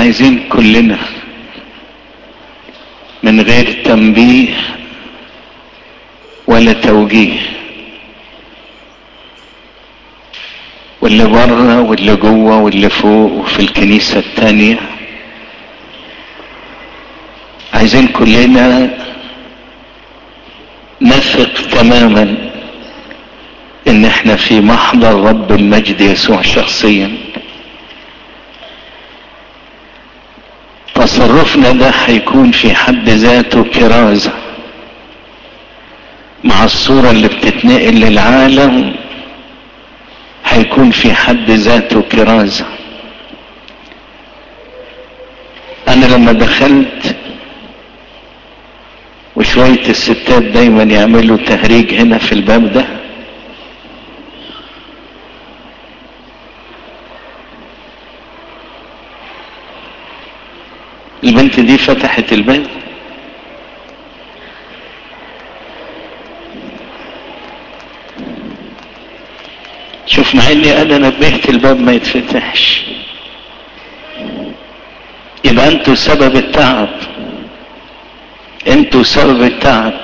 عايزين كلنا من غير تنبيه ولا توجيه واللي بره واللي جوه واللي فوق وفي الكنيسة التانية عايزين كلنا نثق تماما ان احنا في محضر رب المجد يسوع شخصيا تصرفنا ده هيكون في حد ذاته كرازة مع الصورة اللي بتتنقل للعالم هيكون في حد ذاته كرازة انا لما دخلت وشوية الستات دايما يعملوا تهريج هنا في الباب ده البنت دي فتحت الباب شوف مع اني انا نبهت الباب ما يتفتحش يبقى انتوا سبب التعب انتوا سبب التعب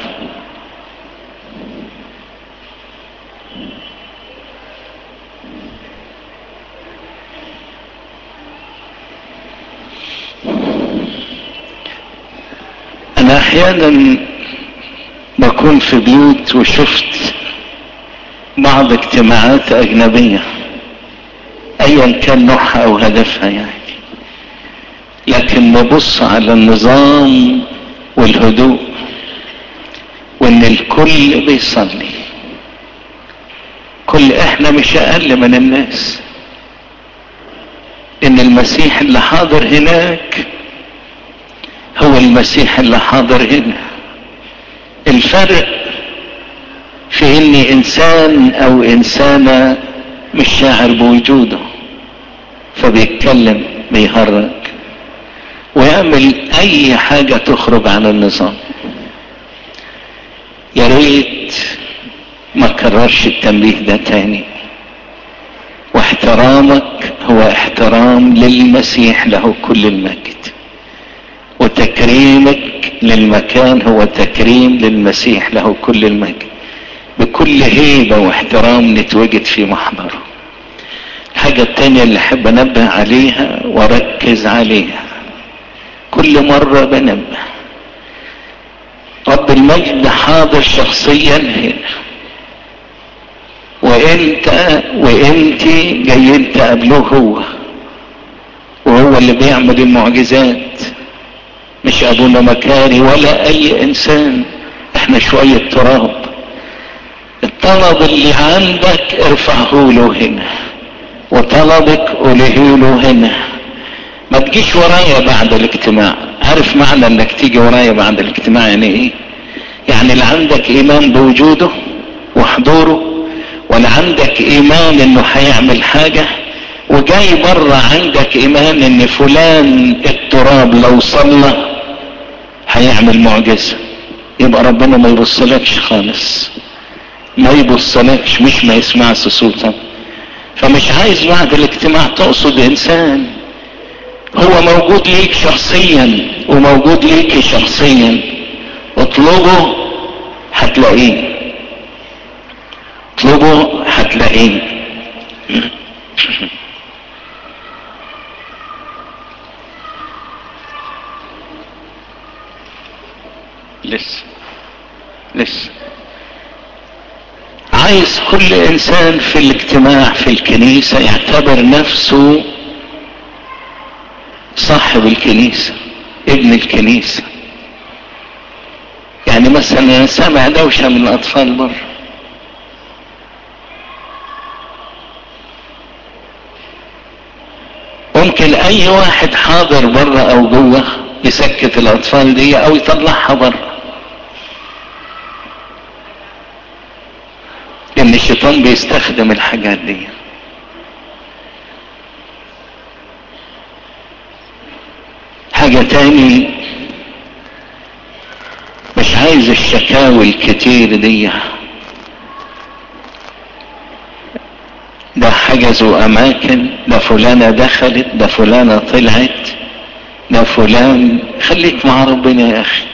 انا احيانا بكون في بيوت وشفت بعض اجتماعات اجنبية ايا كان نوعها او هدفها يعني لكن ببص على النظام والهدوء وان الكل بيصلي كل احنا مش اقل من الناس ان المسيح اللي حاضر هناك هو المسيح اللي حاضر هنا الفرق في اني انسان او انسانة مش شاعر بوجوده فبيتكلم بيهرج ويعمل اي حاجة تخرج عن النظام يا ريت ما كررش التنبيه ده تاني واحترامك هو احترام للمسيح له كل المجد وتكريمك للمكان هو تكريم للمسيح له كل المجد بكل هيبة واحترام نتوجد في محضره الحاجة التانية اللي احب انبه عليها واركز عليها كل مرة بنبه رب المجد حاضر شخصيا هنا وانت وانت جايين تقابلوه هو وهو اللي بيعمل المعجزات مش ابونا مكاري ولا اي انسان احنا شوية تراب الطلب اللي عندك ارفعه له هنا وطلبك قوله له هنا ما تجيش ورايا بعد الاجتماع عارف معنى انك تيجي ورايا بعد الاجتماع يعني ايه يعني لا عندك ايمان بوجوده وحضوره ولا عندك ايمان انه هيعمل حاجة وجاي بره عندك ايمان ان فلان التراب لو صلى هيعمل معجزة يبقى ربنا ما يبصلكش خالص ما يبصلكش مش ما يسمعش صوتك فمش عايز بعد الاجتماع تقصد انسان هو موجود ليك شخصيا وموجود ليك شخصيا اطلبه هتلاقيه اطلبه هتلاقيه لسه لسه عايز كل انسان في الاجتماع في الكنيسة يعتبر نفسه صاحب الكنيسة ابن الكنيسة يعني مثلا انا سامع دوشة من الاطفال بره ممكن اي واحد حاضر بره او جوه يسكت الاطفال دي او يطلعها بره ان الشيطان بيستخدم الحاجات دي حاجة تاني مش عايز الشكاوي الكتير دي ده حجزوا اماكن ده فلانة دخلت ده فلانة طلعت ده فلان خليك مع ربنا يا اخي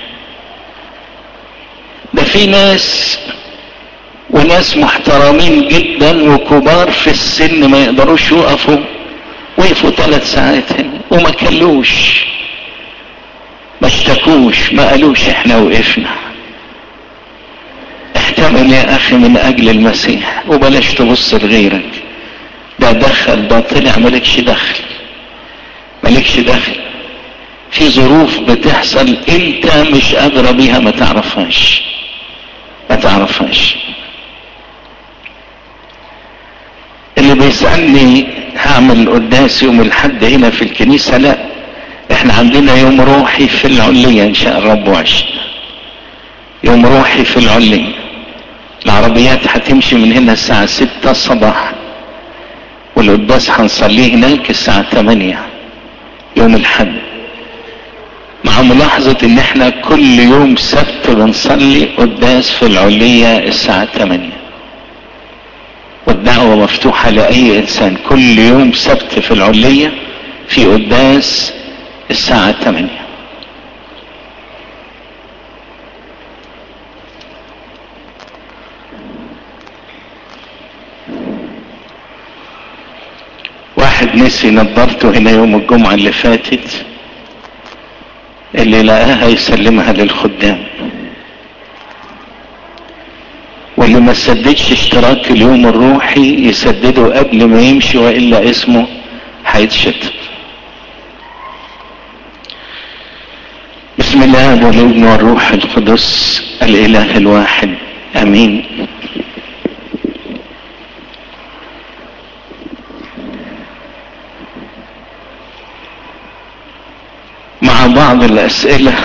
ده في ناس وناس محترمين جدا وكبار في السن ما يقدروش يقفوا وقفوا ثلاث ساعات هنا وما كلوش ما اشتكوش ما قالوش احنا وقفنا احتمل يا اخي من اجل المسيح وبلاش تبص لغيرك ده دخل ده طلع مالكش دخل مالكش دخل في ظروف بتحصل انت مش قادرة بيها ما تعرفهاش ما تعرفهاش اللي بيسألني هعمل قداس يوم الحد هنا في الكنيسة لا احنا عندنا يوم روحي في العلية ان شاء الرب وعشنا يوم روحي في العلية العربيات هتمشي من هنا الساعة ستة صباحا والقداس هنصليه هناك الساعة تمانية يوم الحد مع ملاحظة ان احنا كل يوم سبت بنصلي قداس في العلية الساعة تمانية والدعوة مفتوحة لأي إنسان كل يوم سبت في العلية في قداس الساعة 8 واحد نسي نظارته هنا يوم الجمعة اللي فاتت اللي لقاها يسلمها للخدام واللي ما سددش اشتراك اليوم الروحي يسدده قبل ما يمشي والا اسمه هيتشتم بسم الله والابن والروح القدس الاله الواحد امين مع بعض الاسئله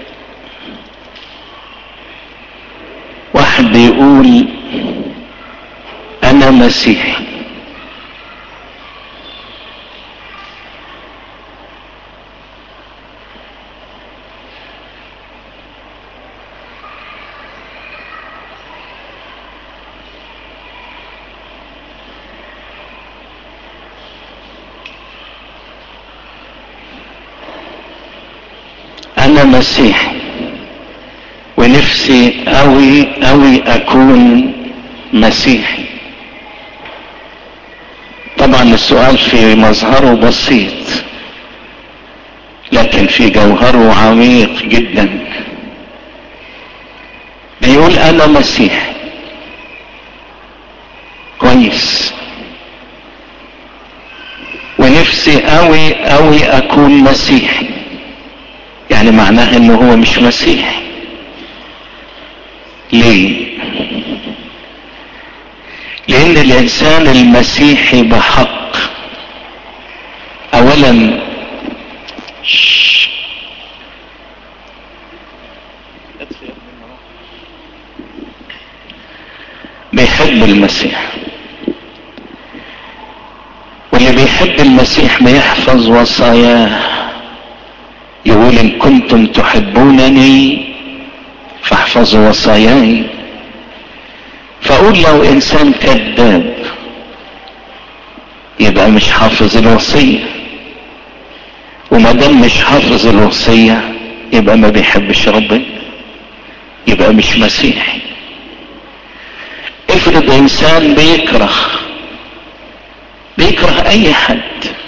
واحد بيقول انا مسيحي انا مسيحي ونفسي اوي اوي اكون مسيحي طبعا السؤال في مظهره بسيط لكن في جوهره عميق جدا بيقول انا مسيحي كويس ونفسي اوي اوي اكون مسيحي يعني معناه انه هو مش مسيحي ليه لان الانسان المسيحي بحق اولا بيحب المسيح واللي بيحب المسيح بيحفظ وصاياه يقول ان كنتم تحبونني فاحفظوا وصاياي فاقول لو انسان كذاب يبقى مش حافظ الوصية وما دام مش حافظ الوصية يبقى ما بيحبش ربنا يبقى مش مسيحي افرض انسان بيكره بيكره اي حد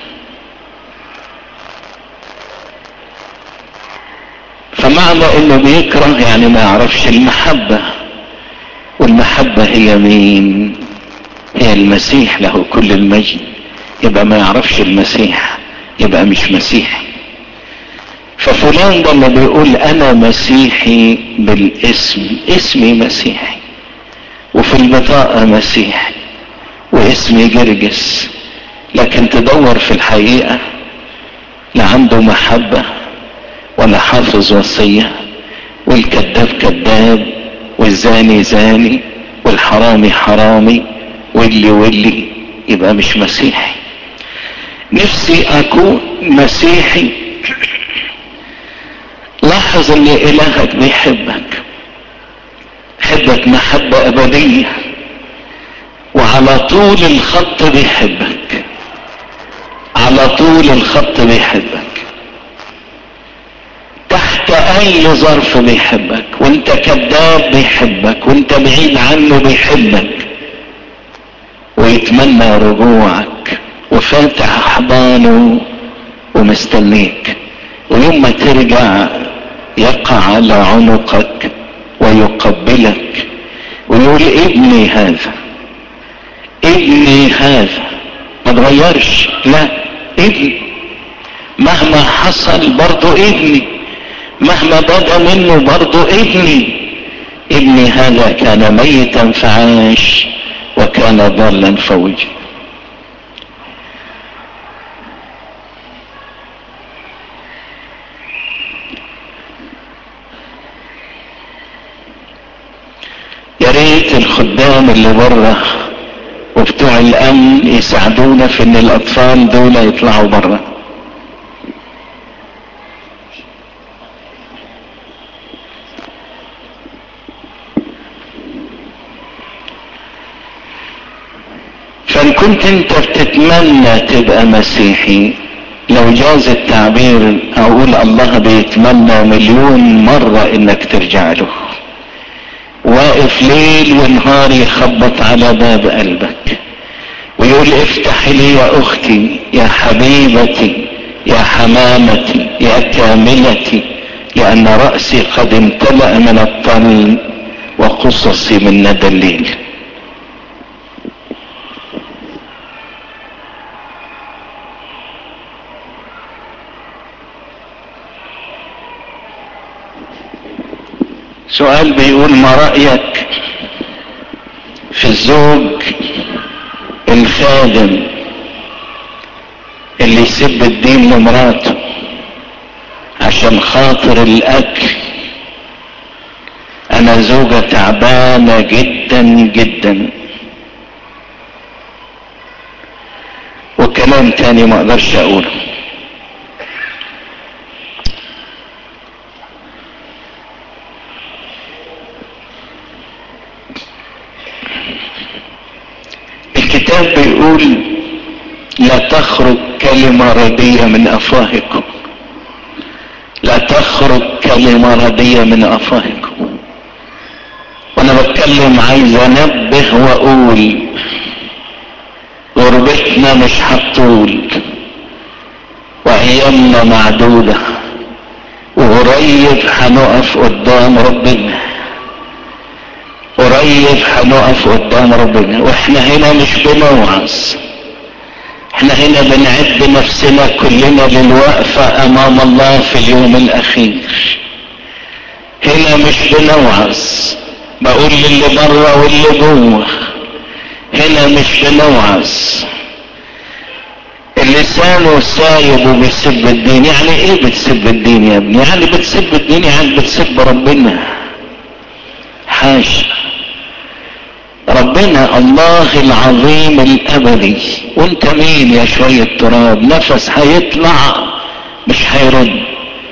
فمعنى انه بيكره يعني ما يعرفش المحبة والمحبة هي مين هي المسيح له كل المجد يبقى ما يعرفش المسيح يبقى مش مسيحي ففلان ده اللي بيقول انا مسيحي بالاسم اسمي مسيحي وفي البطاقة مسيحي واسمي جرجس لكن تدور في الحقيقة لا عنده محبة ولا حافظ وصية والكذاب كذاب والزاني زاني والحرامي حرامي واللي واللي يبقى مش مسيحي نفسي اكون مسيحي لاحظ ان الهك بيحبك حبك محبة ابدية وعلى طول الخط بيحبك على طول الخط بيحبك تحت اي ظرف بيحبك وانت كذاب بيحبك وانت بعيد عنه بيحبك ويتمنى رجوعك وفاتح احضانه ومستنيك ويوم ما ترجع يقع على عنقك ويقبلك ويقول ابني هذا ابني هذا ما تغيرش لا ابني مهما حصل برضو ابني مهما بدا منه برضو ابني ابني هذا كان ميتا فعاش وكان ضالا فوجد يا ريت الخدام اللي بره وبتوع الامن يساعدونا في ان الاطفال دول يطلعوا بره فان كنت انت بتتمنى تبقى مسيحي لو جاز التعبير اقول الله بيتمنى مليون مرة انك ترجع له واقف ليل ونهار يخبط على باب قلبك ويقول افتح لي يا اختي يا حبيبتي يا حمامتي يا كاملتي لان رأسي قد امتلأ من الطل وقصصي من ندى الليل سؤال بيقول ما رأيك في الزوج الخادم اللي يسب الدين لمراته عشان خاطر الاكل انا زوجة تعبانة جدا جدا وكلام تاني ما اقدرش اقوله الكتاب بيقول لا تخرج كلمة ردية من افواهكم لا تخرج كلمة ردية من افواهكم وانا بتكلم عايز انبه واقول غربتنا مش هتطول وايامنا معدودة وقريب هنقف قدام ربنا قريب هنقف قدام ربنا واحنا هنا مش بنوعظ احنا هنا بنعد نفسنا كلنا للوقفة امام الله في اليوم الاخير هنا مش بنوعظ بقول للي بره واللي جوه هنا مش بنوعظ اللسان سايب وبيسب الدين يعني ايه بتسب الدين يا ابني يعني بتسب الدين يعني بتسب ربنا حاشا ربنا الله العظيم الابدي وانت مين يا شوية تراب نفس هيطلع مش هيرد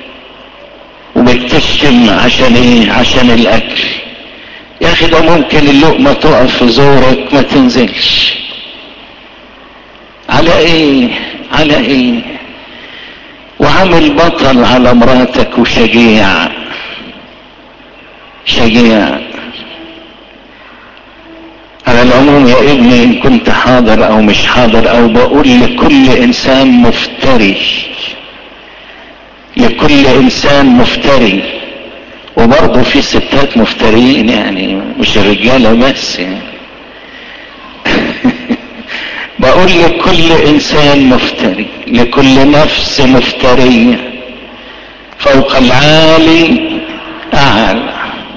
وبتشتم عشان ايه عشان الاكل يا اخي ده ممكن اللقمة تقف في زورك ما تنزلش على ايه على ايه وعامل بطل على مراتك وشجيع شجيع على العموم يا ابني ان كنت حاضر او مش حاضر او بقول لكل انسان مفتري لكل انسان مفتري وبرضه في ستات مفترين يعني مش الرجالة بس يعني بقول لكل انسان مفتري لكل نفس مفترية فوق العالي اعلى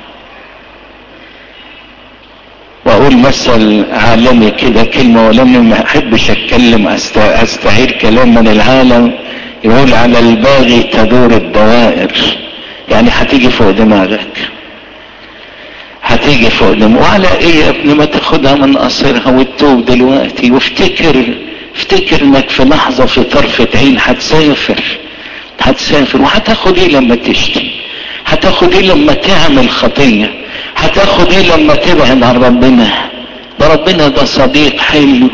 واقول مثل عالمي كده كلمة ولاني ما احبش اتكلم استعير كلام من العالم يقول على الباغي تدور الدوائر يعني هتيجي فوق دماغك هتيجي فوق دماغك وعلى ايه يا ابني ما تاخدها من قصرها وتتوب دلوقتي وافتكر افتكر انك في لحظة في طرفة عين هتسافر هتسافر وهتاخد ايه لما تشتي هتاخد ايه لما تعمل خطية هتاخد ايه لما تبعد عن ربنا ده ربنا ده صديق حلو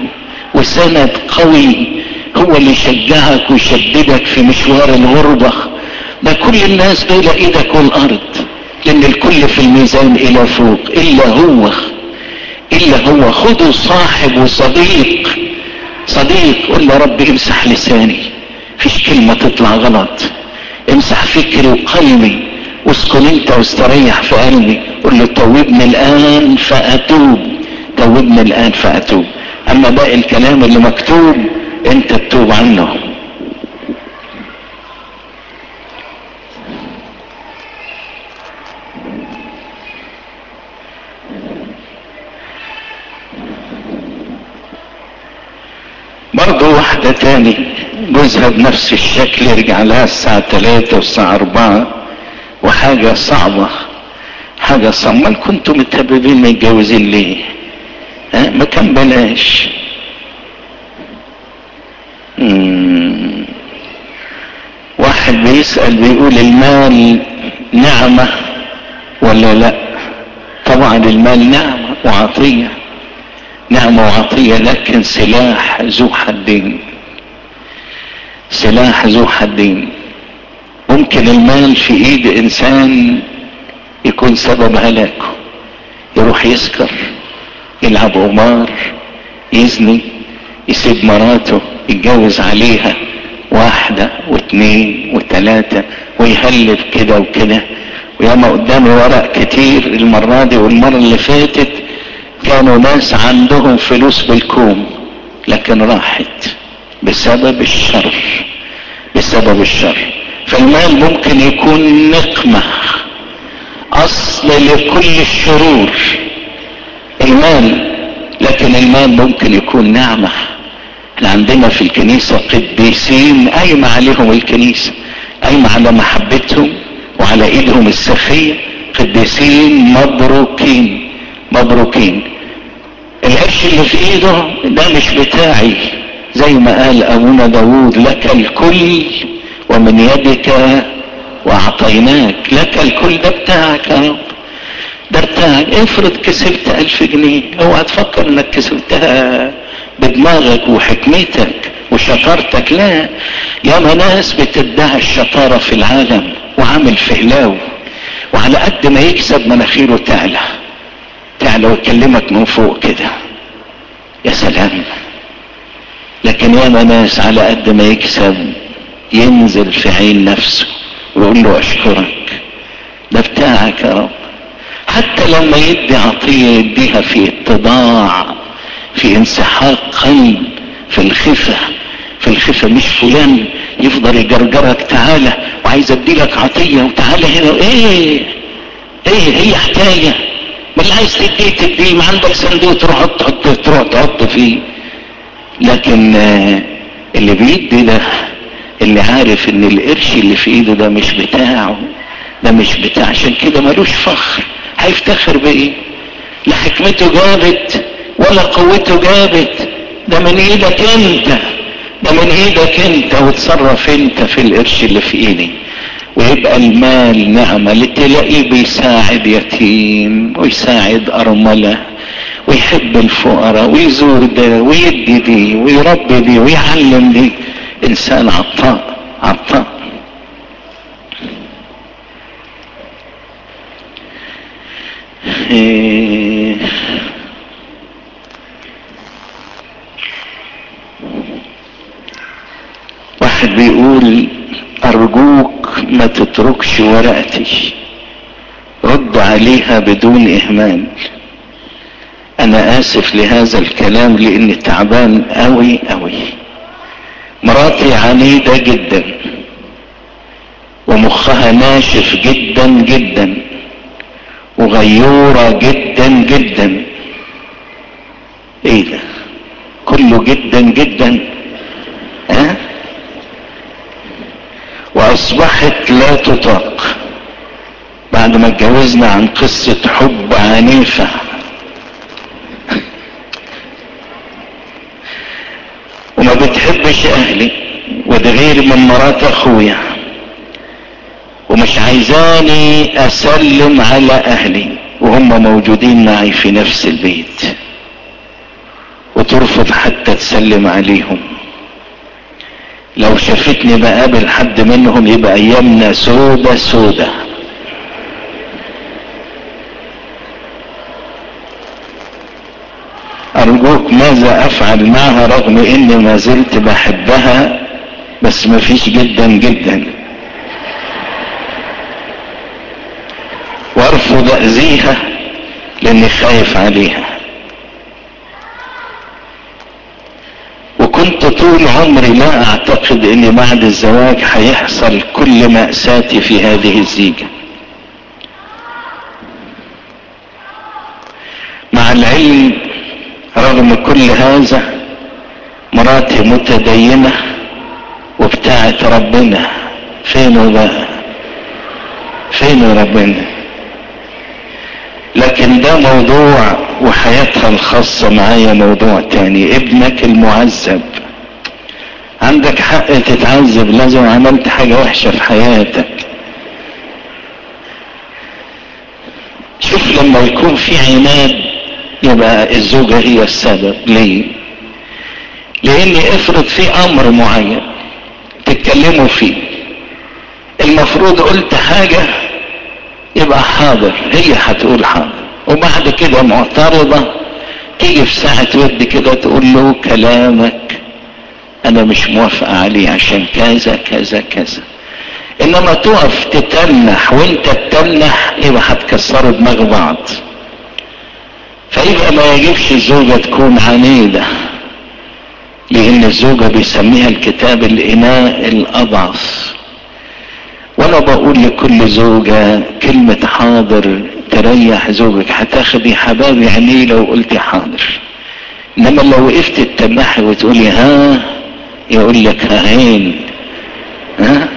وسند قوي هو اللي يشجعك ويشددك في مشوار الغربة ده كل الناس بين ايدك والارض لان الكل في الميزان الى فوق الا هو الا هو خذوا صاحب وصديق صديق قل له رب امسح لساني فيش كلمة تطلع غلط امسح فكري وقلبي واسكن انت واستريح في قلبي قل له توبني الان فاتوب توبني الان فاتوب اما باقي الكلام اللي مكتوب انت تتوب عنه برضه واحدة تاني جوزها بنفس الشكل يرجع لها الساعة تلاتة والساعة أربعة وحاجة صعبة حاجة صعبة امال كنتوا متهببين متجوزين ليه؟ ها ما كان بلاش مم. واحد بيسأل بيقول المال نعمة ولا لا طبعا المال نعمة وعطية نعمة وعطية لكن سلاح ذو حدين سلاح ذو حدين ممكن المال في ايد انسان يكون سبب هلاكه يروح يسكر يلعب قمار يزني يسيب مراته يتجوز عليها واحدة واثنين وثلاثة ويهلب كده وكده وياما قدامي ورق كتير المرة دي والمرة اللي فاتت كانوا ناس عندهم فلوس بالكوم لكن راحت بسبب الشر بسبب الشر فالمال ممكن يكون نقمة اصل لكل الشرور المال لكن المال ممكن يكون نعمة احنا عندنا في الكنيسة قديسين قايمة عليهم الكنيسة قايمة على محبتهم وعلى ايدهم السخية قديسين مبروكين مبروكين القرش اللي في ايده ده مش بتاعي زي ما قال ابونا داود لك الكل ومن يدك واعطيناك لك الكل ده بتاعك يا رب ده بتاعك افرض كسبت الف جنيه اوعى تفكر انك كسبتها بدماغك وحكمتك وشطارتك لا ياما ناس بتدعي الشطارة في العالم وعامل فهلاو وعلى قد ما يكسب مناخيره تعلى تعلى ويكلمك من فوق كده يا سلام لكن ياما ناس على قد ما يكسب ينزل في عين نفسه ويقول له اشكرك ده بتاعك يا رب حتى لما يدي عطية يديها في اتضاع في انسحاق قلب في الخفة في الخفة مش فلان يفضل يجرجرك تعالى وعايز اديلك عطية وتعالى هنا ايه ايه هي حكاية ما اللي عايز تديه تديه ما عندك صندوق تروح تحط تروح تحط فيه لكن اللي بيدي ده اللي عارف ان القرش اللي في ايده ده مش بتاعه ده مش بتاع عشان كده ملوش فخر هيفتخر بايه لا حكمته جابت ولا قوته جابت ده من ايدك انت ده من ايدك انت وتصرف انت في القرش اللي في ايدي ويبقى المال نعمة لتلاقيه بيساعد يتيم ويساعد أرملة ويحب الفقراء ويزور ده ويدي دي ويربي دي ويعلم دي إنسان عطاء عطاء إيه واحد بيقول ارجوك ما تتركش ورقتي رد عليها بدون اهمال انا اسف لهذا الكلام لاني تعبان قوي قوي مراتي عنيدة جدا ومخها ناشف جدا جدا وغيورة جدا جدا ايه ده كله جدا جدا ها واصبحت لا تطاق بعد ما اتجوزنا عن قصة حب عنيفة وما بتحبش اهلي وده غير من مرات اخويا ومش عايزاني اسلم على اهلي وهم موجودين معي في نفس البيت وترفض حتى تسلم عليهم لو شافتني بقابل حد منهم يبقى ايامنا سودة سودة ارجوك ماذا افعل معها رغم اني ما زلت بحبها بس مفيش جدا جدا وارفض اذيها لاني خايف عليها وكنت طول عمري لا اعتقد ان بعد الزواج هيحصل كل مأساتي في هذه الزيجة مع العلم رغم كل هذا مراتي متدينة وبتاعت ربنا فين بقى فين ربنا لكن ده موضوع وحياتها الخاصة معايا موضوع تاني ابنك المعذب عندك حق تتعذب لازم عملت حاجة وحشة في حياتك شوف لما يكون في عناد يبقى الزوجة هي السبب ليه لاني افرض في امر معين تتكلموا فيه المفروض قلت حاجة يبقى حاضر هي هتقول حاضر وبعد كده معترضة تيجي في ساعة ود كده تقول له كلامك انا مش موافقة عليه عشان كذا كذا كذا انما تقف تتنح وانت تتنح يبقى هتكسروا دماغ بعض فيبقى ما يجبش الزوجة تكون عنيدة لان الزوجة بيسميها الكتاب الاناء الاضعف وانا بقول لكل زوجة كلمة حاضر تريح زوجك هتاخدي حبابي عينيه لو قلتي حاضر انما لو وقفت تتنحي وتقولي ها يقول لك هاين ها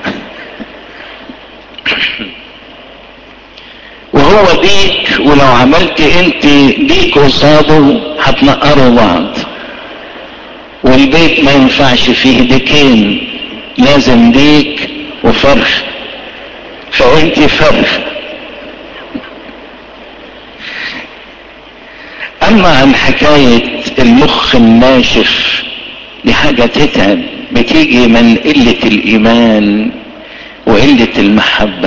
وهو ديك ولو عملت انت ديك قصاده هتنقروا بعض والبيت ما ينفعش فيه ديكين لازم ديك وفرخ فانت فرخ اما عن حكاية المخ الناشف دي حاجة تتعب بتيجي من قلة الايمان وقلة المحبة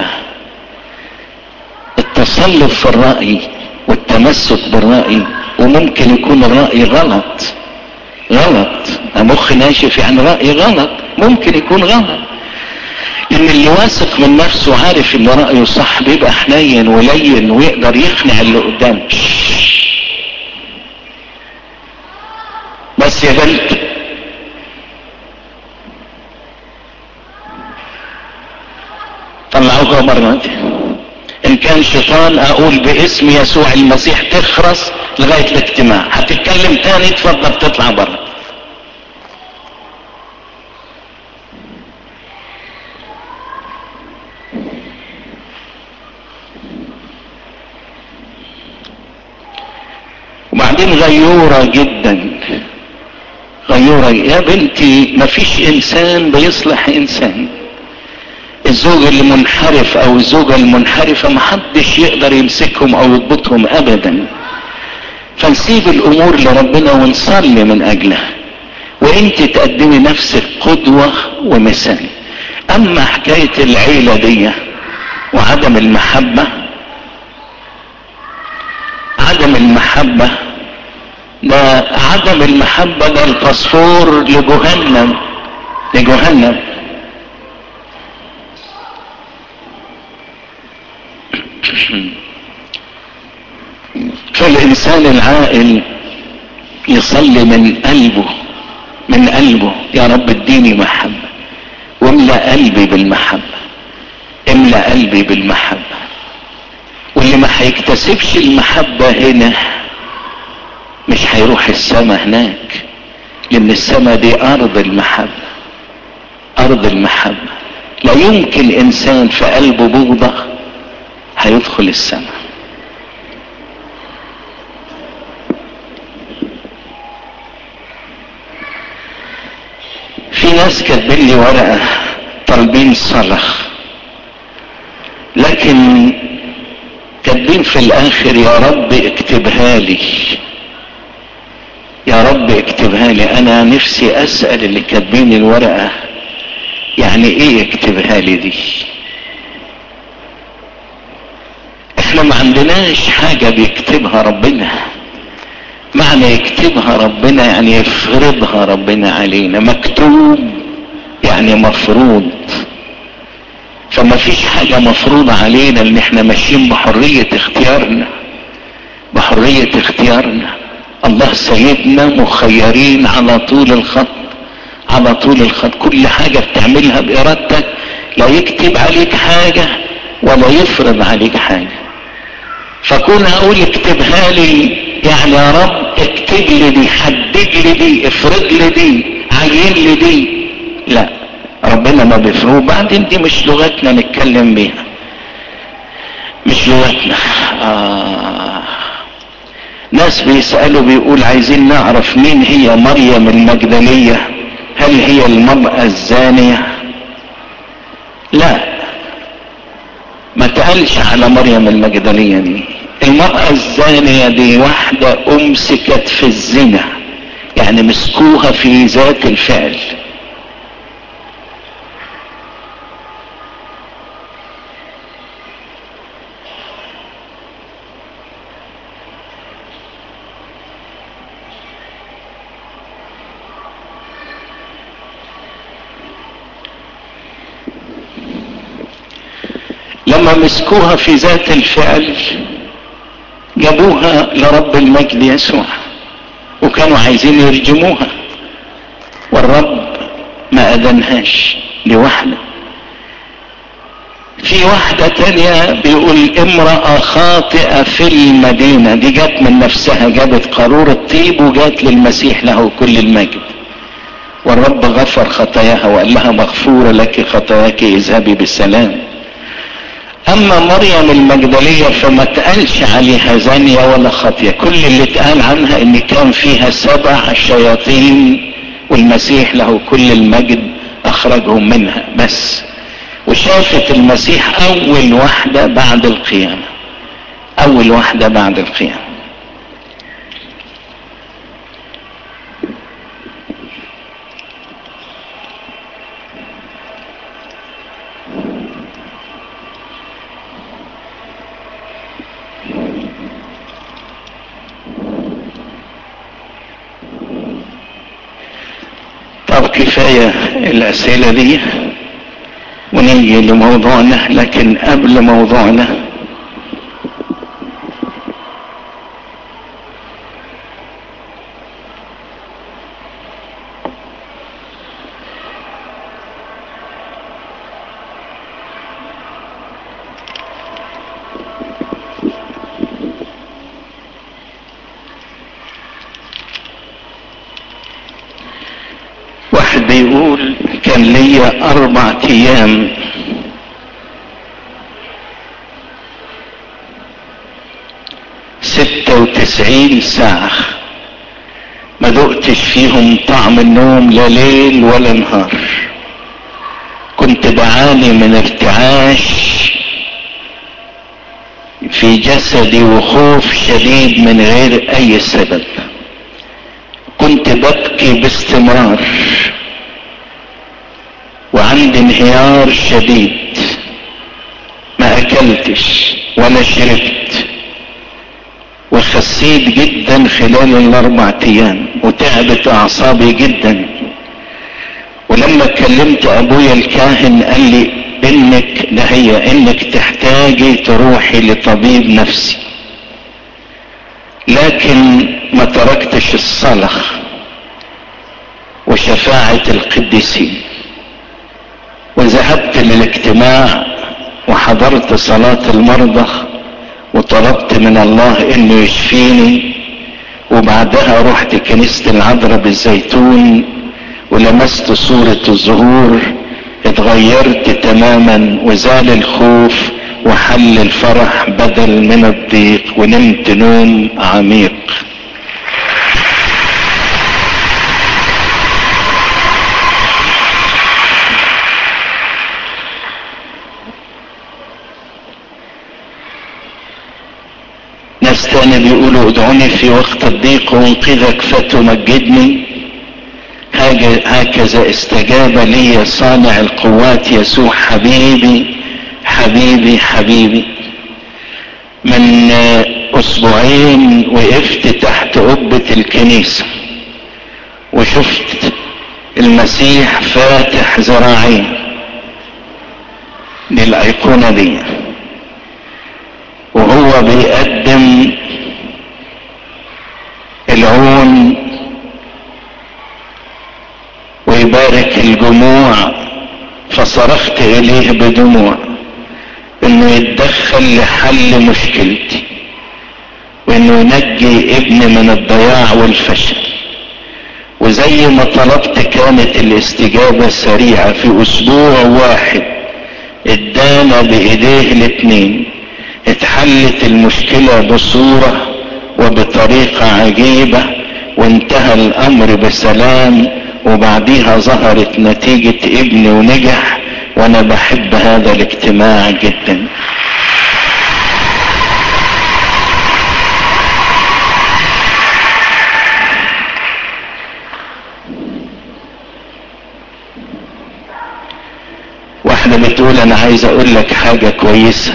التسلط في الرأي والتمسك بالرأي وممكن يكون الرأي غلط غلط مخ ناشف يعني رأي غلط ممكن يكون غلط ان اللي واثق من نفسه عارف ان رأيه صح بيبقى حنين ولين ويقدر يقنع اللي قدامه بس يا بنت طلعوها مرة ان كان شيطان اقول باسم يسوع المسيح تخرس لغاية الاجتماع هتتكلم تاني تفضل تطلع بره وبعدين غيورة جدا غيورة يا بنتي مفيش انسان بيصلح انسان الزوج اللي منحرف او الزوجة المنحرفة محدش يقدر يمسكهم او يضبطهم ابدا فنسيب الامور لربنا ونصلي من اجلها وانت تقدمي نفسك قدوة ومثال اما حكاية العيلة دي وعدم المحبة عدم المحبة ده عدم المحبة ده الباسبور لجهنم لجهنم فالإنسان العاقل يصلي من قلبه من قلبه يا رب اديني محبة واملأ قلبي بالمحبة املأ قلبي بالمحبة واللي ما هيكتسبش المحبة هنا مش هيروح السماء هناك لان السماء دي ارض المحبة ارض المحبة لا يمكن انسان في قلبه بغضة هيدخل السماء في ناس كاتبين لي ورقة طالبين صلاة لكن كاتبين في الاخر يا رب اكتبها لي يا رب اكتبها لي انا نفسي اسأل اللي كاتبين الورقة يعني ايه يكتبها لي دي احنا ما عندناش حاجة بيكتبها ربنا معنى يكتبها ربنا يعني يفرضها ربنا علينا مكتوب يعني مفروض فما فيش حاجة مفروضة علينا ان احنا ماشيين بحرية اختيارنا بحرية اختيارنا الله سيدنا مخيرين على طول الخط على طول الخط كل حاجة بتعملها بارادتك لا يكتب عليك حاجة ولا يفرض عليك حاجة فكون اقول اكتبها لي يعني يا رب اكتب لي دي حدد لي دي افرض لي دي عين لي دي لا ربنا ما بيفرض بعدين دي مش لغتنا نتكلم بيها مش لغتنا آه. ناس بيسألوا بيقول عايزين نعرف مين هي مريم المجدلية هل هي المرأة الزانية لا ما تقالش على مريم المجدلية دي المرأة الزانية دي واحدة امسكت في الزنا يعني مسكوها في ذات الفعل لما مسكوها في ذات الفعل جابوها لرب المجد يسوع وكانوا عايزين يرجموها والرب ما اذنهاش لوحده في واحدة تانية بيقول امرأة خاطئة في المدينة دي جت من نفسها جابت قارورة طيب وجات للمسيح له كل المجد والرب غفر خطاياها وقال لها مغفورة لك خطاياك اذهبي بالسلام اما مريم المجدلية فما تقالش عليها زانية ولا خطية كل اللي اتقال عنها ان كان فيها سبع شياطين والمسيح له كل المجد اخرجهم منها بس وشافت المسيح اول واحدة بعد القيامة اول واحدة بعد القيامة طب كفاية الأسئلة دي ونيجي لموضوعنا لكن قبل موضوعنا واحد بيقول كان ليا اربع ايام ستة وتسعين ساعة ما دقتش فيهم طعم النوم لا ليل ولا نهار كنت بعاني من ارتعاش في جسدي وخوف شديد من غير اي سبب كنت ببكي باستمرار وعندي انهيار شديد ما اكلتش ولا شربت وخسيت جدا خلال الاربع ايام وتعبت اعصابي جدا ولما كلمت ابويا الكاهن قال لي انك ده هي انك تحتاجي تروحي لطبيب نفسي لكن ما تركتش الصلاة وشفاعة القديسين وذهبت للاجتماع وحضرت صلاة المرضى وطلبت من الله انه يشفيني وبعدها رحت كنيسة العذراء بالزيتون ولمست صورة الظهور اتغيرت تماما وزال الخوف وحل الفرح بدل من الضيق ونمت نوم عميق ناس تاني بيقولوا ادعوني في وقت الضيق وانقذك فتمجدني هكذا استجاب لي صانع القوات يسوع حبيبي حبيبي حبيبي من اسبوعين وقفت تحت قبة الكنيسة وشفت المسيح فاتح ذراعين للايقونة دي وهو بيقدم العون ويبارك الجموع فصرخت اليه بدموع انه يتدخل لحل مشكلتي وانه ينجي ابني من الضياع والفشل وزي ما طلبت كانت الاستجابة سريعة في اسبوع واحد ادانا بايديه الاتنين اتحلت المشكلة بصورة وبطريقة عجيبة وانتهى الامر بسلام وبعديها ظهرت نتيجة ابني ونجح وانا بحب هذا الاجتماع جدا واحدة بتقول انا عايز اقول لك حاجة كويسة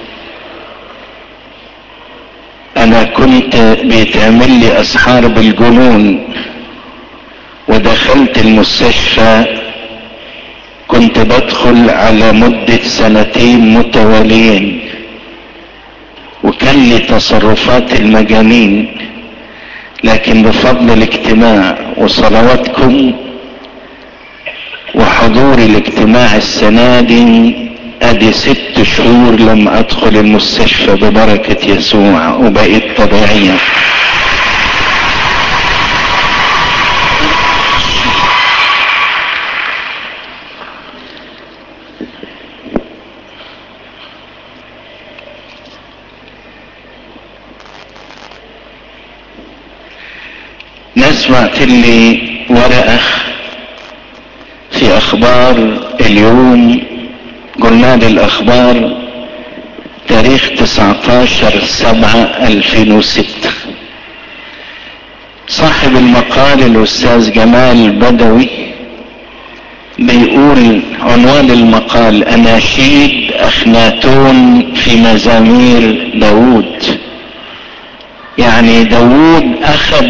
انا كنت بيتعمل لي اسحار بالجنون ودخلت المستشفى كنت بدخل على مدة سنتين متواليين وكان لي تصرفات المجانين لكن بفضل الاجتماع وصلواتكم وحضور الاجتماع السنة دي ادي ست شهور لم ادخل المستشفى ببركة يسوع وبقيت طبيعية ناس بعت لي ورقة في اخبار اليوم جورنال الاخبار تاريخ 19 7 2006 صاحب المقال الاستاذ جمال بدوي بيقول عنوان المقال اناشيد اخناتون في مزامير داود يعني داود اخذ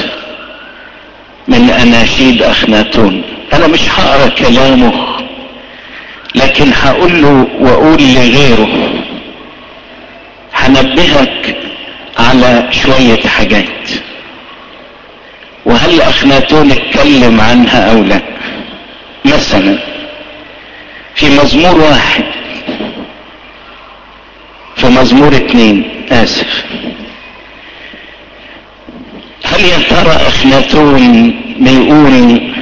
من اناشيد اخناتون انا مش هقرا كلامه لكن هقول له واقول لغيره هنبهك على شوية حاجات وهل اخناتون اتكلم عنها او لا مثلا في مزمور واحد في مزمور اتنين اسف هل يا ترى اخناتون بيقول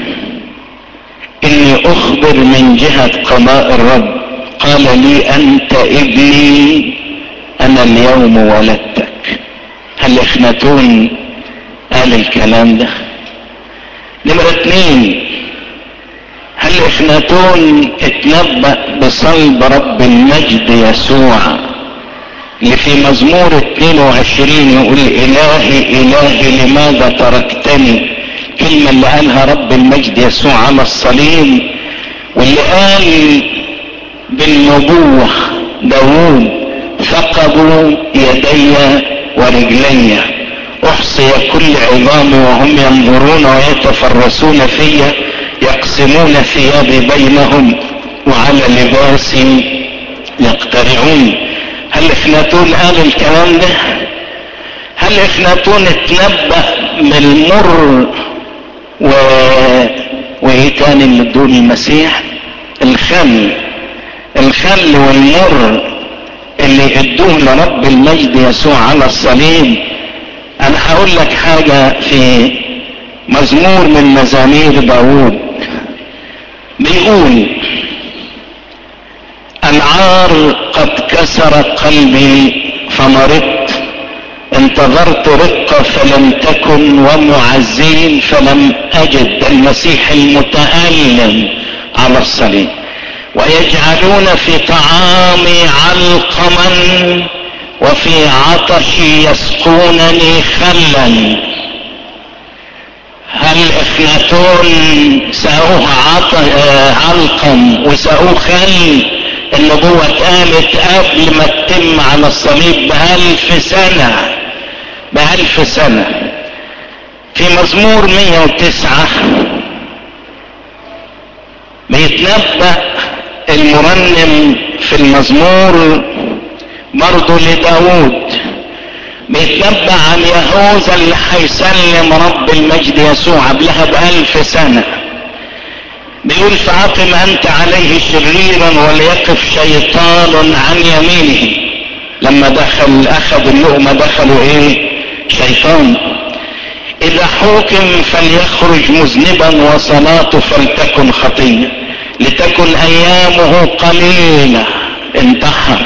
اني اخبر من جهة قضاء الرب قال لي انت ابني انا اليوم ولدتك هل اخناتون قال الكلام ده نمرة اتنين هل اخناتون اتنبأ بصلب رب المجد يسوع اللي في مزمور 22 يقول الهي الهي لماذا تركتني الكلمة اللي قالها رب المجد يسوع على الصليب واللي قال بالنبوة داوود ثقبوا يدي ورجلي احصي كل عظامي وهم ينظرون ويتفرسون في يقسمون ثيابي بينهم وعلى لباسي يقترعون هل افلاطون قال الكلام ده هل افلاطون اتنبأ بالمر و... وايه تاني اللي ادوه المسيح الخل الخل والمر اللي ادوه لرب المجد يسوع على الصليب انا هقول لك حاجة في مزمور من مزامير داوود بيقول العار قد كسر قلبي فمرضت انتظرت رقة فلم تكن ومعزين فلم اجد المسيح المتألم على الصليب ويجعلون في طعامي علقما وفي عطشي يسقونني خلا هل اخناتون سأوه عط... علقم وسأوه خل النبوة اتقالت قبل ما تتم على الصليب بألف سنة بألف سنة في مزمور 109 بيتنبأ المرنم في المزمور برضه لداود بيتنبأ عن يهوذا اللي هيسلم رب المجد يسوع قبلها بألف سنة بيقول فعقم أنت عليه شريرا وليقف شيطان عن يمينه لما دخل أخذ اللقمة دخلوا إيه شيطان إذا حكم فليخرج مذنبا وصلاته فلتكن خطية لتكن أيامه قليلة انتحر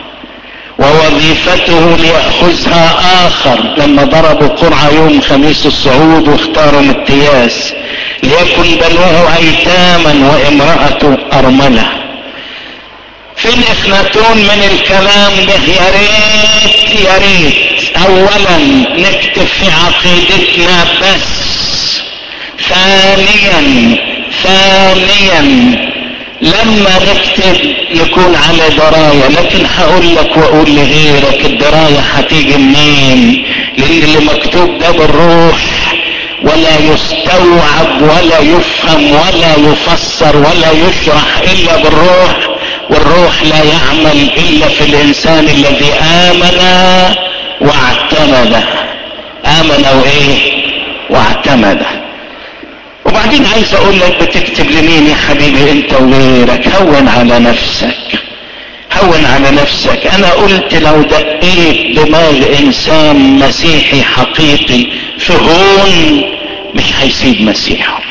ووظيفته ليأخذها آخر لما ضربوا قرعة يوم خميس الصعود واختاروا متياس ليكن بنوه أيتاما وامرأته أرملة فين اخناتون من الكلام ده يا ريت يا ريت اولا نكتب في عقيدتنا بس ثانيا ثانيا لما نكتب نكون على دراية لكن هقول لك واقول لغيرك الدراية هتيجي منين لان اللي مكتوب ده بالروح ولا يستوعب ولا يفهم ولا يفسر ولا يشرح الا بالروح والروح لا يعمل الا في الانسان الذي امن واعتمد امن وايه واعتمد وبعدين عايز اقول لك بتكتب لمين يا حبيبي انت وغيرك هون على نفسك هون على نفسك انا قلت لو دقيت دماغ انسان مسيحي حقيقي في هون مش هيسيب مسيحه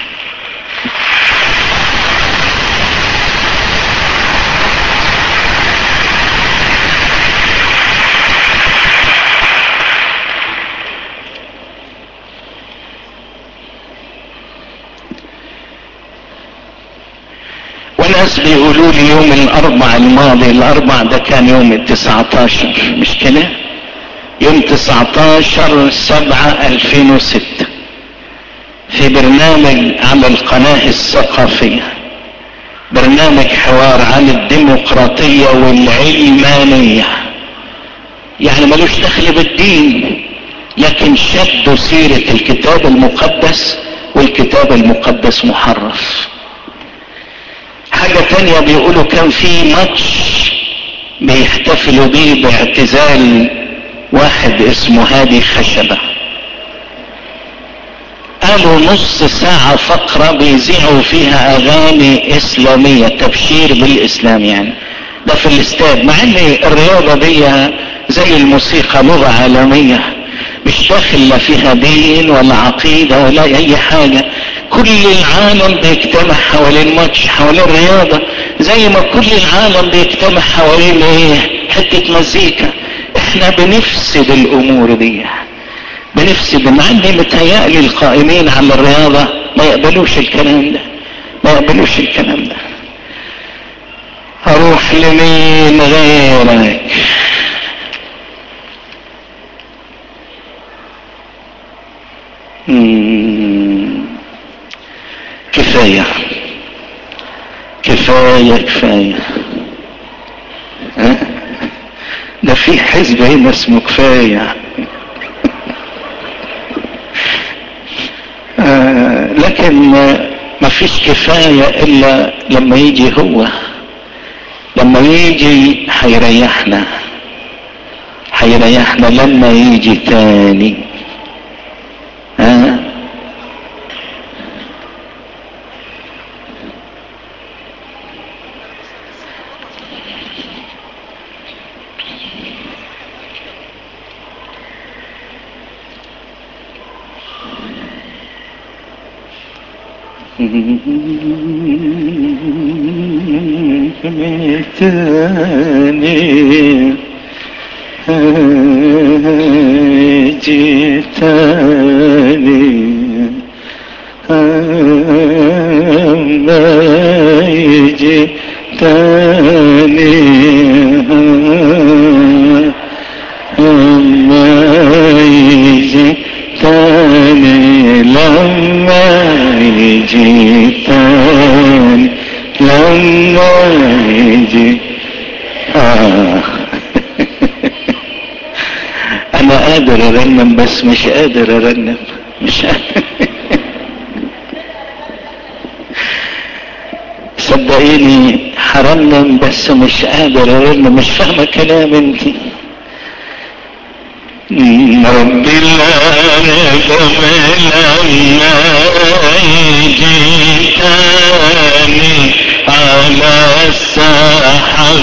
وناس بيقولوا لي يوم الاربع الماضي الاربع ده كان يوم التسعة عشر مش كده يوم تسعة عشر سبعة الفين وستة في برنامج على القناة الثقافية برنامج حوار عن الديمقراطية والعلمانية يعني ملوش دخل بالدين لكن شدوا سيرة الكتاب المقدس والكتاب المقدس محرف حاجة تانية بيقولوا كان في ماتش بيحتفلوا بيه باعتزال واحد اسمه هادي خشبة قالوا نص ساعة فقرة بيذيعوا فيها اغاني اسلامية تبشير بالاسلام يعني ده في الاستاد مع ان الرياضة دي زي الموسيقى لغة عالمية مش داخل لا فيها دين ولا عقيدة ولا اي حاجة كل العالم بيجتمع حوالين ماتش حوالين رياضة زي ما كل العالم بيجتمع حوالين ايه حتة مزيكا احنا بنفسد الامور دي بنفسد مع ان متهيألي القائمين على الرياضة ما يقبلوش الكلام ده ما يقبلوش الكلام ده اروح لمين غيرك مم. كفاية كفاية كفاية ها؟ ده في حزب هنا اسمه كفاية آه لكن ما فيش كفاية الا لما يجي هو لما يجي هيريحنا هيريحنا لما يجي تاني ها جئتني جئتني أما جئتني أما جئتني لما قادر ارنم بس مش قادر ارنم مش قادر صدقيني هرنم بس مش قادر ارنم مش فاهمه كلام انتي ربي العارف لما يجي تاني على السحب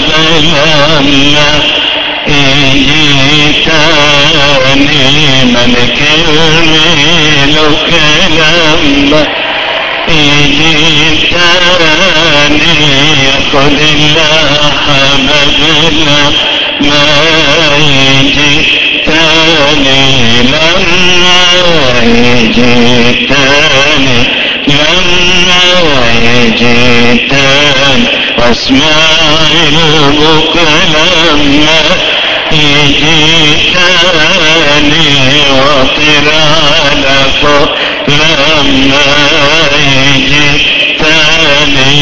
لما يجي تاني ملك الملك لما يجي تاني ياخد الحبب لما يجي تاني لما يجي تاني لما يجي تاني واسمع البك لما يجي تاني وطر على فوق لما يجي تاني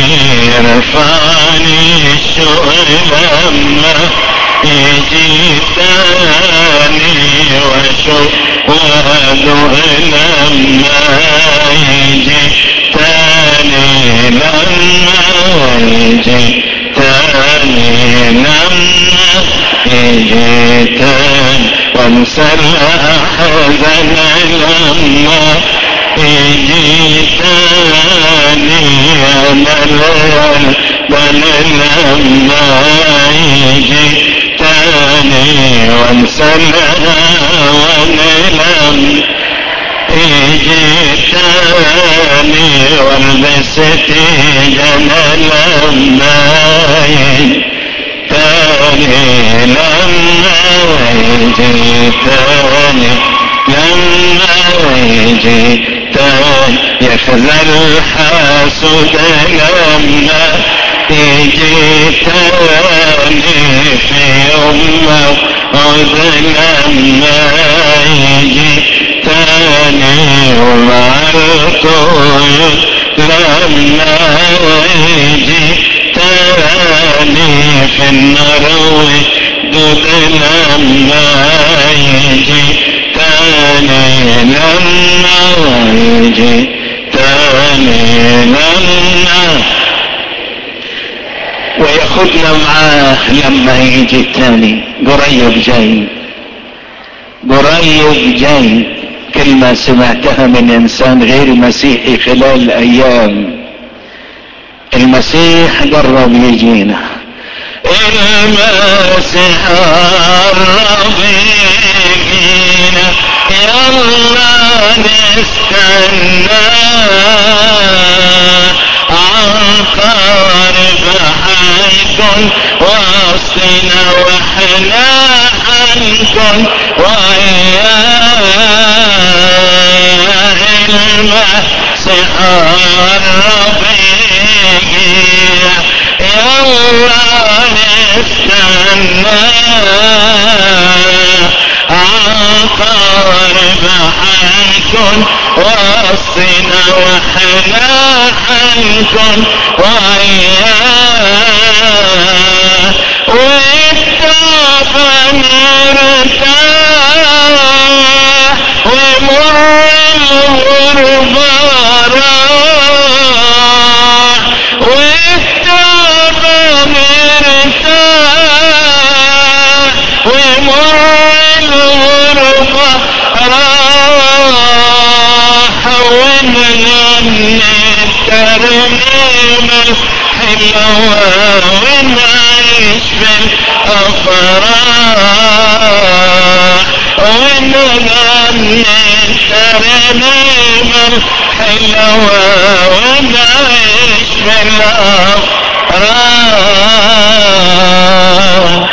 رفعني الشوق لما يجي تاني واشوف وادو لما يجي تاني لما يجي تاني لما يجي تاني وانسى الأحزان لما يجي تاني أنا الليل بل لما يجي تاني وانسى الهوان لما يجي تاني والبس تيجنا لما يجي تاني لما يجي تاني لما يجي تاني يخزى الحاسد لما يجي تاني في يوم موعد لما يجي تاني ومع القيود لما يجي تاني في النار دود لما يجي تاني لما يجي تاني لما وياخدنا معاه لما يجي تاني قريب جاي قريب جاي كلمة سمعتها من انسان غير مسيحي خلال ايام المسيح قرب يجينا المسيح قرب يجينا يلا نستنى عن قارب حيكون وسطنا واحنا حنكون وياه المسيح الربيع يلا نستنى عقارب حنكون وسطنا واحنا حنكون وياه والتعب مرتاح ومر الغربة راح والتعب مرتاح ومر الغربة راح ونغني الترنيمة الحلوة ونعيش في الأفراح ونغني الترنيمة الحلوة ونعيش في الأفراح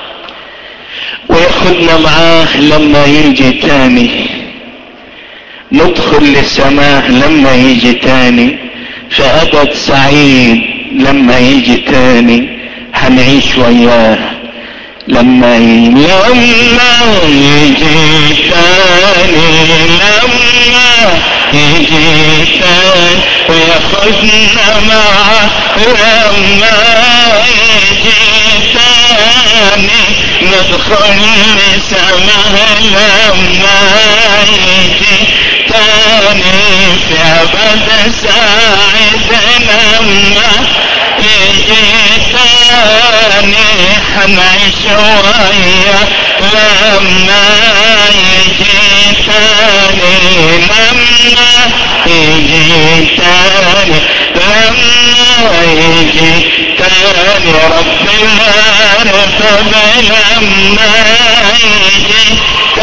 وياخدنا معاه لما يجي تاني ندخل للسماء لما يجي تاني في أبد سعيد لما يجي تاني هنعيش وياه لما ي... لما يجي تاني لما يجي تاني وياخدنا معاه لما يجي تاني ندخل سماء لما يجي تاني في ابد ساعد لما يجي تاني حنعيش ويا لما يجي تاني لما يجي تاني لما يجي تاني ربنا رفض لما يجي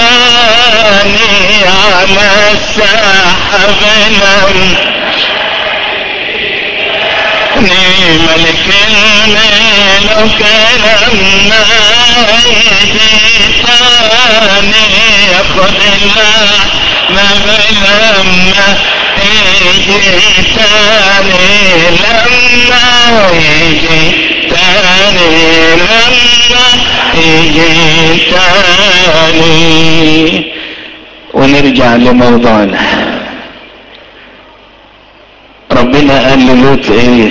تاني على السحب لما ملك الملك لما يجي تاني ياخد الله ما لما يجي تاني لما يجي تاني لما يجي تاني ونرجع لموضوعنا ربنا قال للوط ايه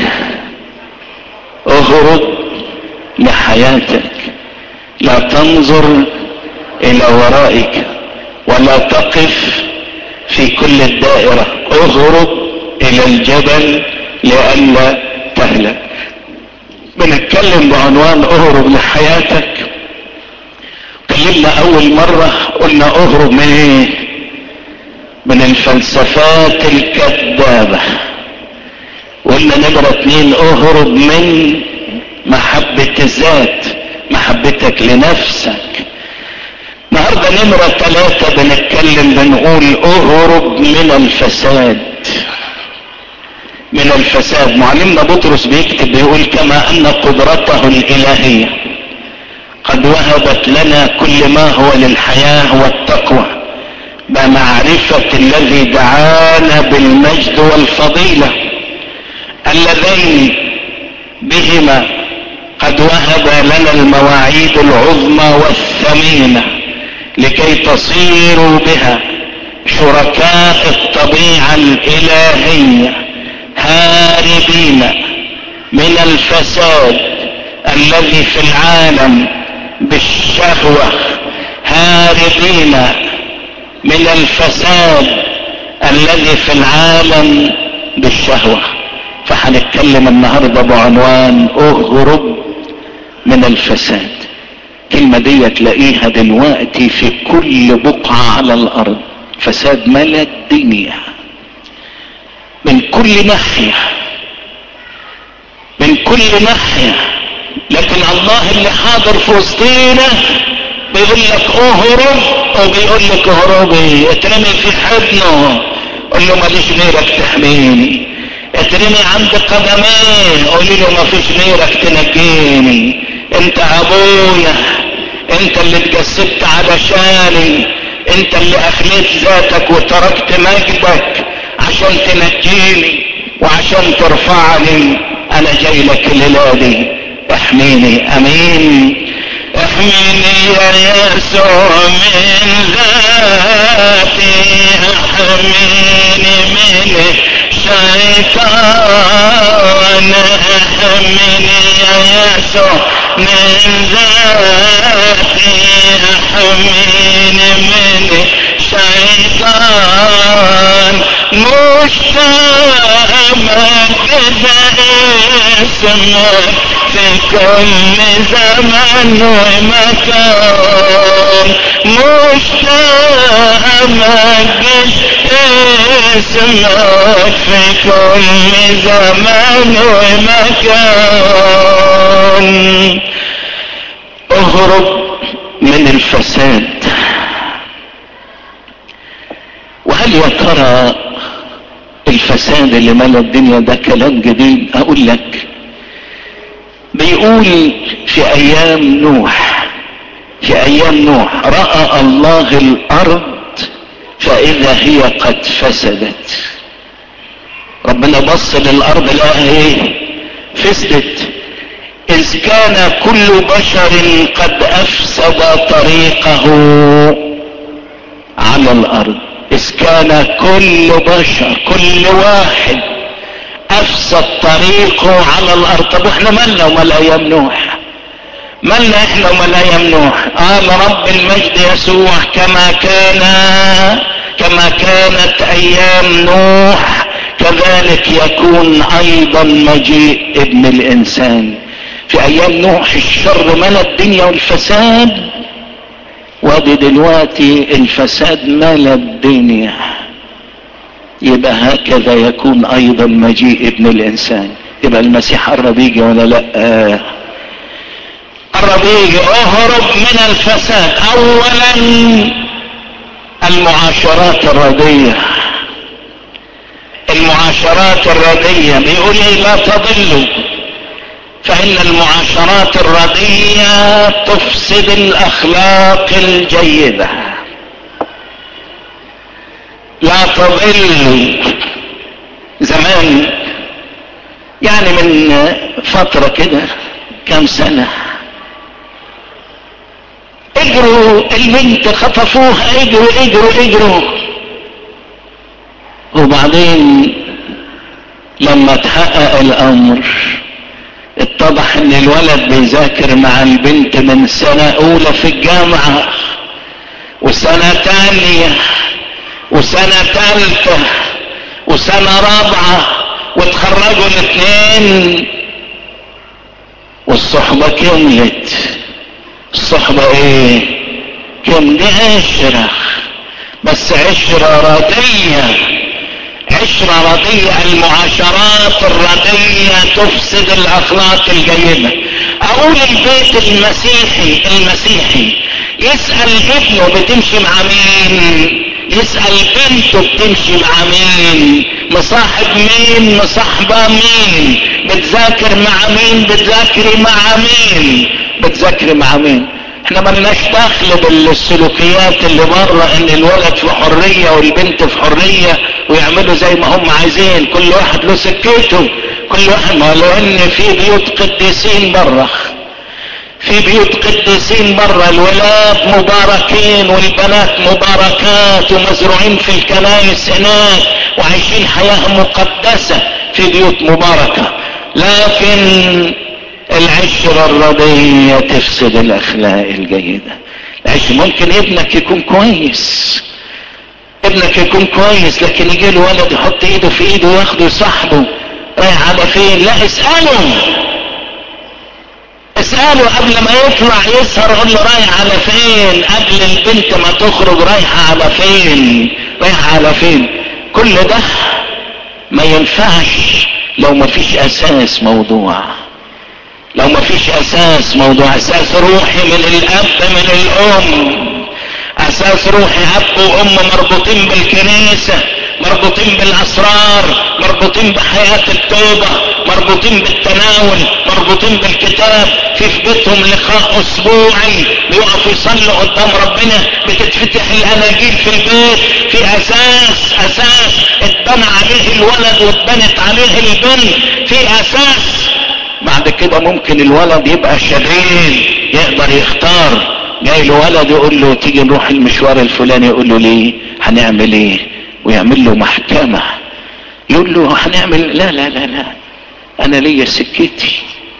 اهرب لحياتك لا تنظر الى ورائك ولا تقف في كل الدائرة اهرب الى الجبل لئلا تهلك بنتكلم بعنوان اهرب لحياتك اتكلمنا اول مرة قلنا اهرب من ايه من الفلسفات الكذابة وقلنا نمرة اتنين اهرب من محبة الذات محبتك لنفسك النهاردة نمرة ثلاثة بنتكلم بنقول اهرب من الفساد من الفساد معلمنا بطرس بيكتب بيقول كما ان قدرته الالهية قد وهبت لنا كل ما هو للحياة والتقوى بمعرفة الذي دعانا بالمجد والفضيلة اللذين بهما قد وهب لنا المواعيد العظمى والثمينه لكي تصيروا بها شركاء الطبيعة الالهية هاربين من الفساد الذي في العالم بالشهوة هاربين من الفساد الذي في العالم بالشهوة فهنتكلم النهاردة بعنوان اهرب من الفساد الكلمة دي تلاقيها دلوقتي في كل بقعة على الارض فساد ملا الدنيا من كل ناحية من كل ناحية لكن الله اللي حاضر في وسطينا بيقول لك اهرب وبيقول لك اهربي اترمي في حضنه قول له ماليش غيرك تحميني اترمي عند قدميه قولي له ما فيش غيرك تنجيني انت ابويا انت اللي اتجسدت علشاني انت اللي اخليت ذاتك وتركت مجدك عشان تنجيني وعشان ترفعني انا جاي لك الليله دي احميني امين احميني يا يسوع من ذاتي احميني من الشيطان احميني يا يسوع من ذاتي احميني من الشيطان مشتاق مجد اسمك في كل زمان ومكان مشتاق مجد اسمك في كل زمان ومكان اهرب من الفساد وهل يا ترى الفساد اللي ملا الدنيا ده كلام جديد اقول لك بيقول في ايام نوح في ايام نوح رأى الله الارض فاذا هي قد فسدت ربنا بص للارض لقاها ايه فسدت اذ كان كل بشر قد افسد طريقه على الارض اذ كان كل بشر كل واحد افسد طريقه على الارض طب واحنا مالنا ومال ايام نوح مالنا احنا ومال ايام نوح قال رب المجد يسوع كما كان كما كانت ايام نوح كذلك يكون ايضا مجيء ابن الانسان في ايام نوح الشر ملا الدنيا والفساد وادي دلوقتي الفساد ملا الدنيا يبقى هكذا يكون ايضا مجيء ابن الانسان يبقى المسيح قرب يجي ولا لا قرب يجي اهرب من الفساد اولا المعاشرات الردية المعاشرات الردية بيقول ايه لا تضلوا فان المعاشرات الردية تفسد الاخلاق الجيدة لا تضلوا زمان يعني من فترة كده كم سنة اجروا البنت خطفوها اجروا اجروا اجروا وبعدين لما تحقق الامر اتضح ان الولد بيذاكر مع البنت من سنة اولى في الجامعة وسنة تانية وسنة تالتة وسنة رابعة وتخرجوا الاثنين والصحبة كملت الصحبة ايه كم دي عشرة بس عشرة ردية عشرة ردية المعاشرات الردية تفسد الاخلاق الجيدة اقول البيت المسيحي المسيحي يسأل ابنه بتمشي مع مين يسأل بنته بتمشي مع مين مصاحب مين مصاحبة مين بتذاكر مع مين بتذاكري مع مين بتذاكري مع مين احنا ملناش دخل بالسلوكيات اللي بره ان الولد في حرية والبنت في حرية ويعملوا زي ما هم عايزين كل واحد له سكته كل واحد ما لو ان في بيوت قديسين بره في بيوت قديسين بره الولاد مباركين والبنات مباركات ومزروعين في الكنائس هناك وعايشين حياة مقدسة في بيوت مباركة لكن العشرة الردية تفسد الاخلاق الجيدة العشرة ممكن ابنك يكون كويس ابنك يكون كويس لكن يجي له ولد يحط ايده في ايده وياخده صاحبه رايح على فين لا اسأله اسأله قبل ما يطلع يسهر قول له رايح على فين قبل البنت ما تخرج رايحة على فين رايحة على فين كل ده ما ينفعش لو ما فيش اساس موضوع لو ما فيش اساس موضوع اساس روحي من الاب من الام اساس روحي اب وام مربوطين بالكنيسة مربوطين بالاسرار مربوطين بحياة التوبة مربوطين بالتناول مربوطين بالكتاب في في بيتهم لقاء اسبوعي بيقفوا يصلوا قدام ربنا بتتفتح الاناجيل في البيت في اساس اساس اتبنى عليه الولد واتبنت عليه البنت في اساس بعد كده ممكن الولد يبقى شرير يقدر يختار جاي له ولد يقول له تيجي نروح المشوار الفلاني يقول له ليه هنعمل ايه ويعمل له محكمة يقول له هنعمل لا لا لا لا انا ليا سكتي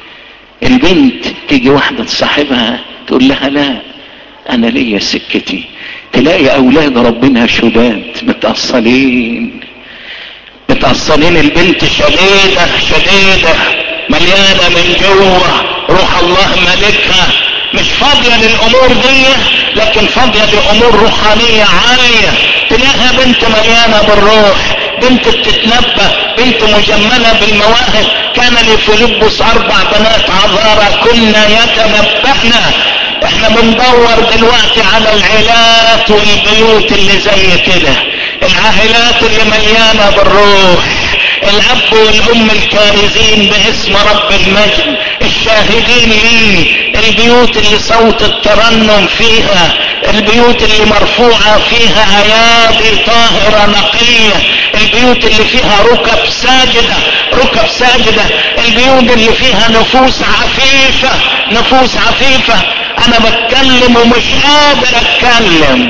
البنت تيجي واحدة تصاحبها تقول لها لا انا ليا سكتي تلاقي اولاد ربنا شداد متأصلين متأصلين البنت شديدة شديدة مليانة من جوه روح الله ملكها مش فاضية للامور دي لكن فاضية لامور روحانية عالية تلاقيها بنت مليانة بالروح بنت بتتنبه بنت مجملة بالمواهب كان لفيلبس اربع بنات عذارى كنا يتنبهن احنا بندور دلوقتي على العائلات والبيوت اللي زي كده العائلات اللي مليانة بالروح الاب والام الكارزين باسم رب المجد الشاهدين ليه البيوت اللي صوت الترنم فيها البيوت اللي مرفوعة فيها ايادي طاهرة نقية البيوت اللي فيها ركب ساجدة ركب ساجدة البيوت اللي فيها نفوس عفيفة نفوس عفيفة انا بتكلم ومش قادر اتكلم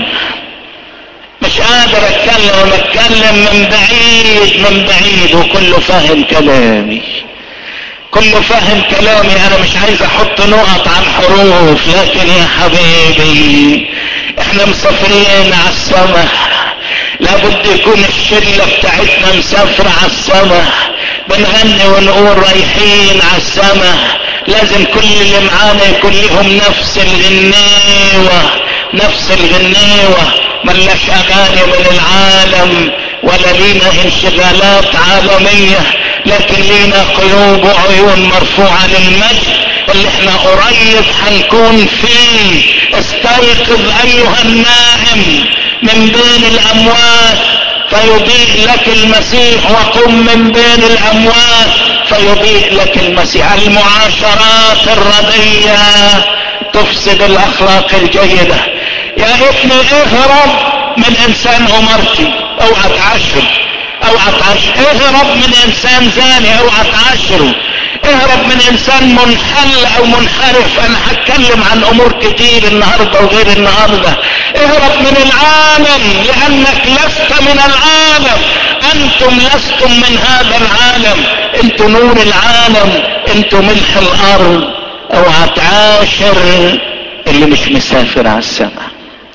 مش قادر اتكلم وبتكلم من بعيد من بعيد وكله فاهم كلامي كله فاهم كلامي انا مش عايز احط نقط عن حروف لكن يا حبيبي احنا مسافرين على السماء لابد يكون الشلة بتاعتنا مسافرة على السماء بنغني ونقول رايحين على السماء لازم كل اللي معانا يكون لهم نفس الغنيوة نفس الغنيوة ملناش اغاني من العالم ولا لينا انشغالات عالمية لكن لينا قلوب وعيون مرفوعة للمجد اللي احنا قريب هنكون فيه استيقظ ايها النائم من بين الاموات فيضيء لك المسيح وقم من بين الاموات فيضيء لك المسيح المعاشرات الردية تفسد الاخلاق الجيدة يا ابني اهرب من انسان امرتي اوعى تعشره اوعى تعشره اهرب من انسان زاني اوعى تعشره اهرب من انسان منحل او منحرف انا هتكلم عن امور كتير النهاردة وغير النهاردة اهرب من العالم لانك لست من العالم انتم لستم من هذا العالم انتم نور العالم انتم ملح الارض اوعى تعاشر اللي مش مسافر على السماء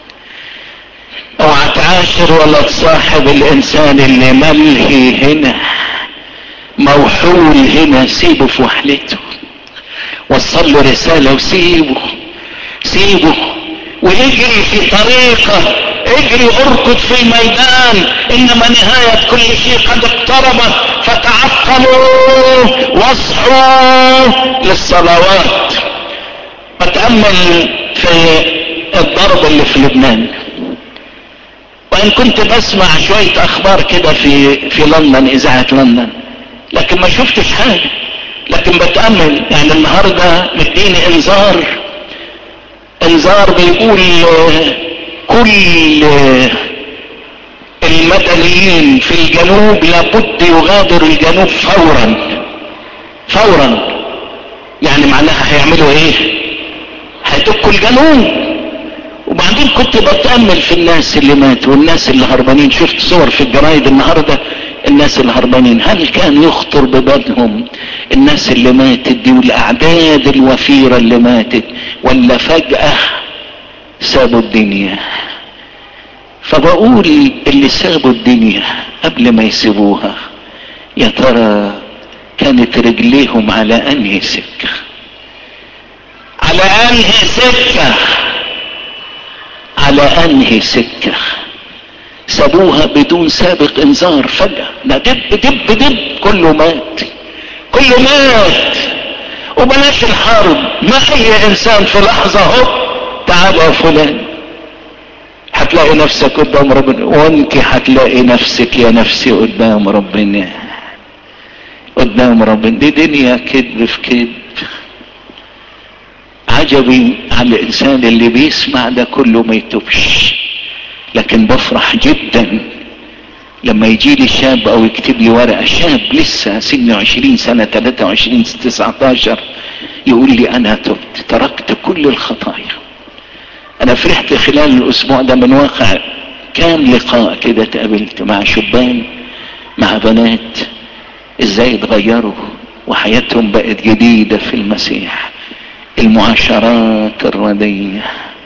اوعى تعاشر ولا تصاحب الانسان اللي ملهي هنا موحول هنا سيبه في وحلته وصل له رسالة وسيبه سيبه واجري في طريقة اجري اركض في ميدان انما نهاية كل شيء قد اقتربت فتعقلوا واصحوا للصلوات بتأمل في الضرب اللي في لبنان وان كنت بسمع شوية اخبار كده في في لندن اذاعة لندن لكن ما شفتش حاجة لكن بتأمل يعني النهاردة مديني انذار انذار بيقول كل المدنيين في الجنوب لابد يغادر الجنوب فورا فورا يعني معناها هيعملوا ايه هيدكوا الجنوب وبعدين كنت بتأمل في الناس اللي ماتوا والناس اللي هربانين شفت صور في الجرايد النهاردة الناس اللي هربانين هل كان يخطر ببالهم الناس اللي ماتت دي والاعداد الوفيرة اللي ماتت ولا فجأة سابوا الدنيا فبقول اللي سابوا الدنيا قبل ما يسيبوها يا ترى كانت رجليهم على انهي سكة على انهي سكة على انهي سكة سابوها بدون سابق انذار فجأة لا دب دب دب كله مات كله مات وبلاش الحرب ما اي انسان في لحظة هو تعال يا فلان هتلاقي نفسك قدام ربنا وانت هتلاقي نفسك يا نفسي قدام ربنا قدام ربنا دي دنيا كذب في كذب عجبي على الانسان اللي بيسمع ده كله ما يتوبش لكن بفرح جدا لما يجي لي شاب او يكتب لي ورقة شاب لسه سنه عشرين سنة تلاتة وعشرين تسعة عشر يقول لي انا تبت تركت كل الخطايا انا فرحت خلال الاسبوع ده من واقع كام لقاء كده تقابلت مع شبان مع بنات ازاي اتغيروا وحياتهم بقت جديدة في المسيح المعاشرات الردية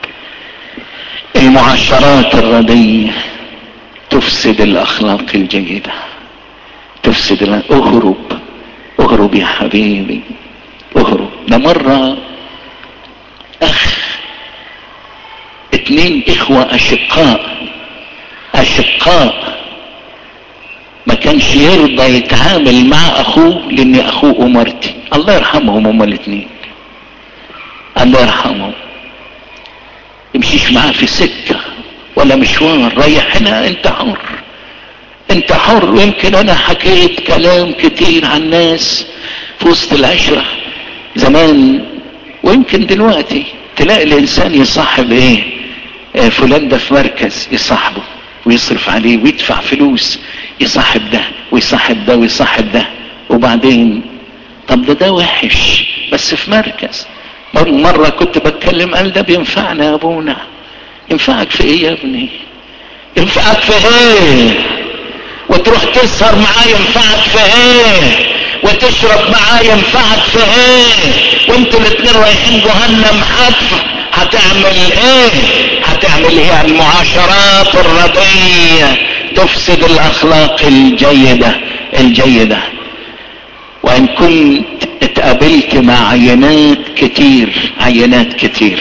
المعاشرات الردية تفسد الاخلاق الجيدة تفسد ال... اهرب اهرب يا حبيبي اهرب ده مرة اخ اتنين اخوة اشقاء اشقاء ما كانش يرضى يتعامل مع اخوه لان اخوه امرتي الله يرحمهم هما الاتنين الله يرحمهم يمشيش معاه في سكة ولا مشوار ريح هنا انت حر انت حر ويمكن انا حكيت كلام كتير عن ناس في وسط العشرة زمان ويمكن دلوقتي تلاقي الانسان يصاحب ايه اه فلان ده في مركز يصاحبه ويصرف عليه ويدفع فلوس يصاحب ده ويصاحب ده ويصاحب ده وبعدين طب ده ده وحش بس في مركز مرة كنت بتكلم قال ده بينفعنا يا ابونا ينفعك في ايه يا ابني ينفعك في ايه وتروح تسهر معاه ينفعك في ايه وتشرب معاه ينفعك في ايه وانتوا الاتنين رايحين جهنم حتف هتعمل ايه هتعمل ايه المعاشرات الردية تفسد الاخلاق الجيدة الجيدة وان كنت اتقابلت مع عينات كتير عينات كتير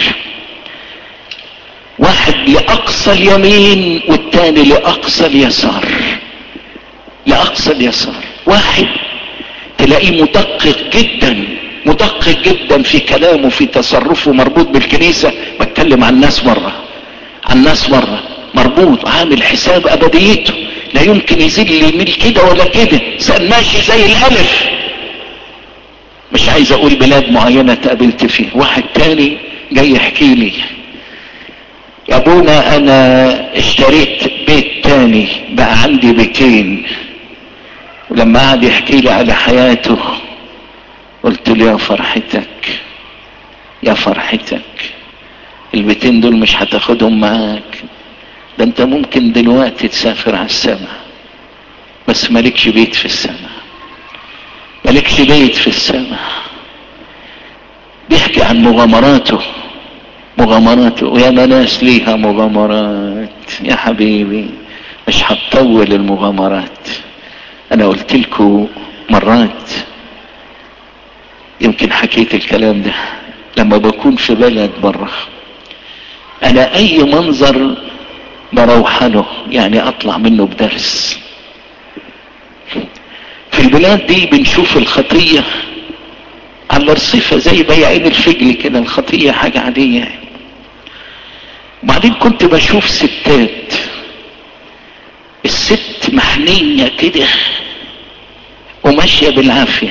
واحد لاقصى اليمين والتاني لاقصى اليسار لاقصى اليسار واحد تلاقيه مدقق جدا مدقق جدا في كلامه في تصرفه مربوط بالكنيسة بتكلم عن الناس مرة عن الناس مرة مربوط عامل حساب ابديته لا يمكن يزيد لي يميل كده ولا كده ماشي زي الالف مش عايز اقول بلاد معينة تقابلت فيه واحد تاني جاي يحكي لي يا ابونا انا اشتريت بيت تاني بقى عندي بيتين ولما قعد يحكي لي على حياته قلت له يا فرحتك يا فرحتك البيتين دول مش هتاخدهم معاك ده انت ممكن دلوقتي تسافر على السماء بس مالكش بيت في السماء مالكش بيت في السماء بيحكي عن مغامراته مغامراته ويا ناس ليها مغامرات يا حبيبي مش هتطول المغامرات انا قلت لكم مرات يمكن حكيت الكلام ده لما بكون في بلد بره انا اي منظر بروحنه يعني اطلع منه بدرس في البلاد دي بنشوف الخطية على الرصيفة زي بياعين الفجل كده الخطية حاجة عادية يعني وبعدين كنت بشوف ستات الست محنية كده وماشية بالعافية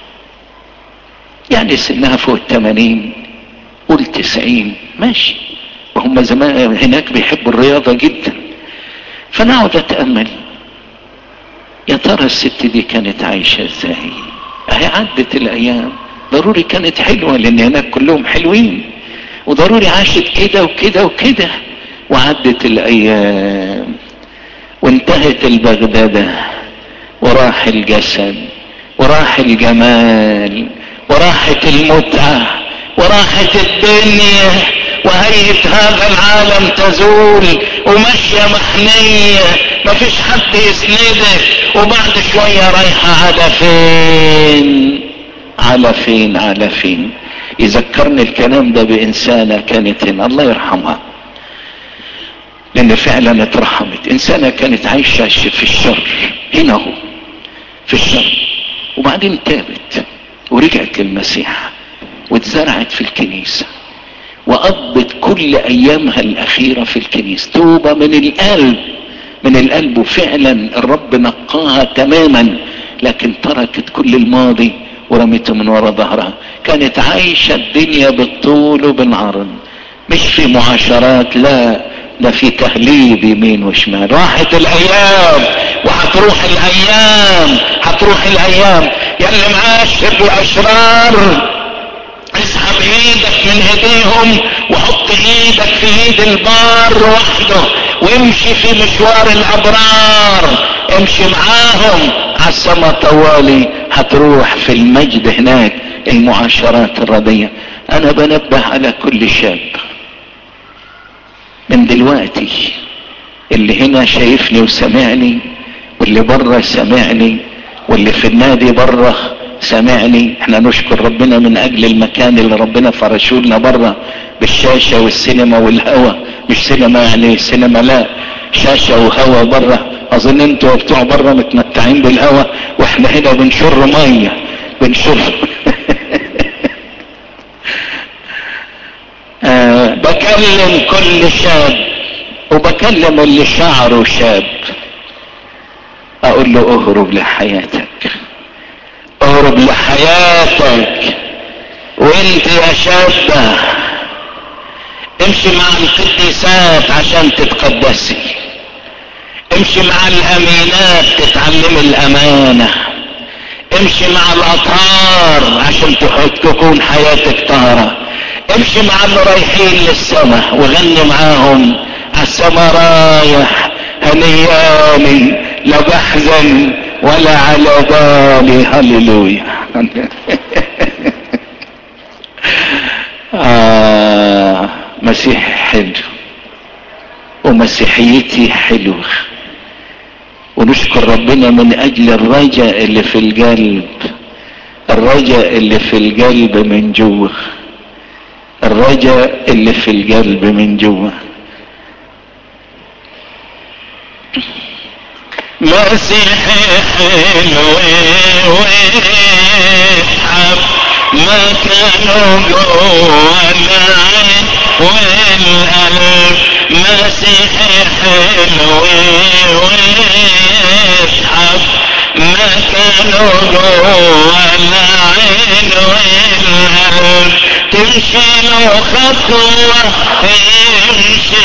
يعني سنها فوق التمانين قول تسعين ماشي وهم زمان هناك بيحبوا الرياضة جدا فانا اقعد اتأمل يا ترى الست دي كانت عايشة ازاي اهي عدت الايام ضروري كانت حلوة لان هناك كلهم حلوين وضروري عاشت كده وكده وكده وعدت الايام وانتهت البغدادة وراح الجسد وراح الجمال وراحت المتعة وراحت الدنيا وهيئة هذا العالم تزول وماشية محنية مفيش حد يسندك وبعد شوية رايحة على فين على فين على فين يذكرني الكلام ده بإنسانة كانت هنا الله يرحمها لأن فعلا اترحمت إنسانة كانت عايشة في الشر هنا هو في الشر وبعدين تابت ورجعت للمسيح واتزرعت في الكنيسة وقضت كل ايامها الاخيرة في الكنيسة توبة من القلب من القلب وفعلا الرب نقاها تماما لكن تركت كل الماضي ورميته من وراء ظهرها كانت عايشة الدنيا بالطول وبالعرض مش في معاشرات لا ده في تهليب يمين وشمال راحت الايام وهتروح الايام هتروح الايام يلي معاشر الاشرار اسحب ايدك من ايديهم وحط ايدك في ايد البار وحده وامشي في مشوار الابرار امشي معاهم على السما طوالي هتروح في المجد هناك المعاشرات الردية انا بنبه على كل شاب من دلوقتي اللي هنا شايفني وسمعني واللي بره سمعني واللي في النادي بره سامعني احنا نشكر ربنا من اجل المكان اللي ربنا فرشه لنا بره بالشاشة والسينما والهوا مش سينما يعني سينما لا شاشة وهوا بره اظن انتوا بتوع بره متمتعين بالهوا واحنا هنا بنشر مية بنشر آه بكلم كل شاب وبكلم اللي شعره شاب اقول له اهرب لحياتك اهرب لحياتك وانت يا شابة امشي مع القديسات عشان تتقدسي امشي مع الامينات تتعلمي الامانة امشي مع الاطهار عشان تكون حياتك طهرة امشي مع اللي رايحين للسماء وغني معاهم السما رايح هنياني لا بحزن ولا على بالي هللويا آه مسيح حلو ومسيحيتي حلوة ونشكر ربنا من اجل الرجاء اللي في القلب الرجاء اللي في القلب من جوه الرجاء اللي في القلب من جوه مسيحي حلو ويتعب ما كانوا جوا العين والقلب مسيحي حلو ويتعب ما كانوا جوا العين والقلب تمشي له خطوة يمشي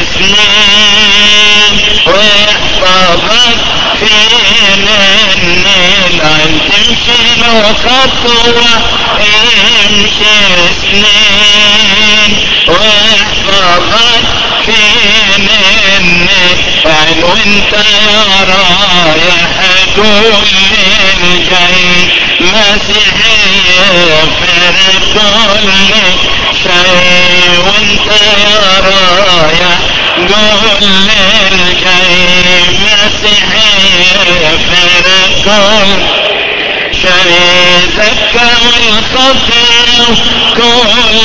سنين ويحفظك في من العين تمشي له خطوة يمشي سنين ويحفظك في من العين وانت يا رايح قول للجاي مسيحية في كل شيء وانت يا رايح قول للجاي مسيحية في كل شيء زكى الخطير كل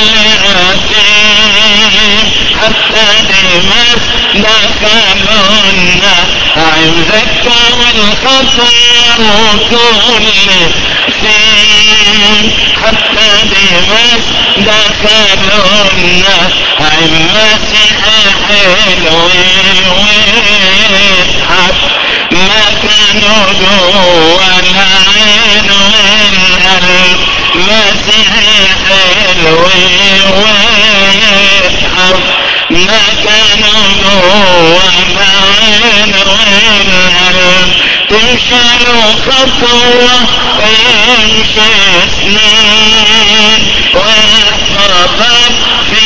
عتيم حتى دمس دخلنا عم زكى الخطير كل سين حتى دمس دخلنا عم مسيح حلو ويضحك ما كانوا جوا العين والقلب مسيح حلو ويضحك ما كانوا جوا العين والقلب تمشي له خطوة يمشي سنين ويحفظك في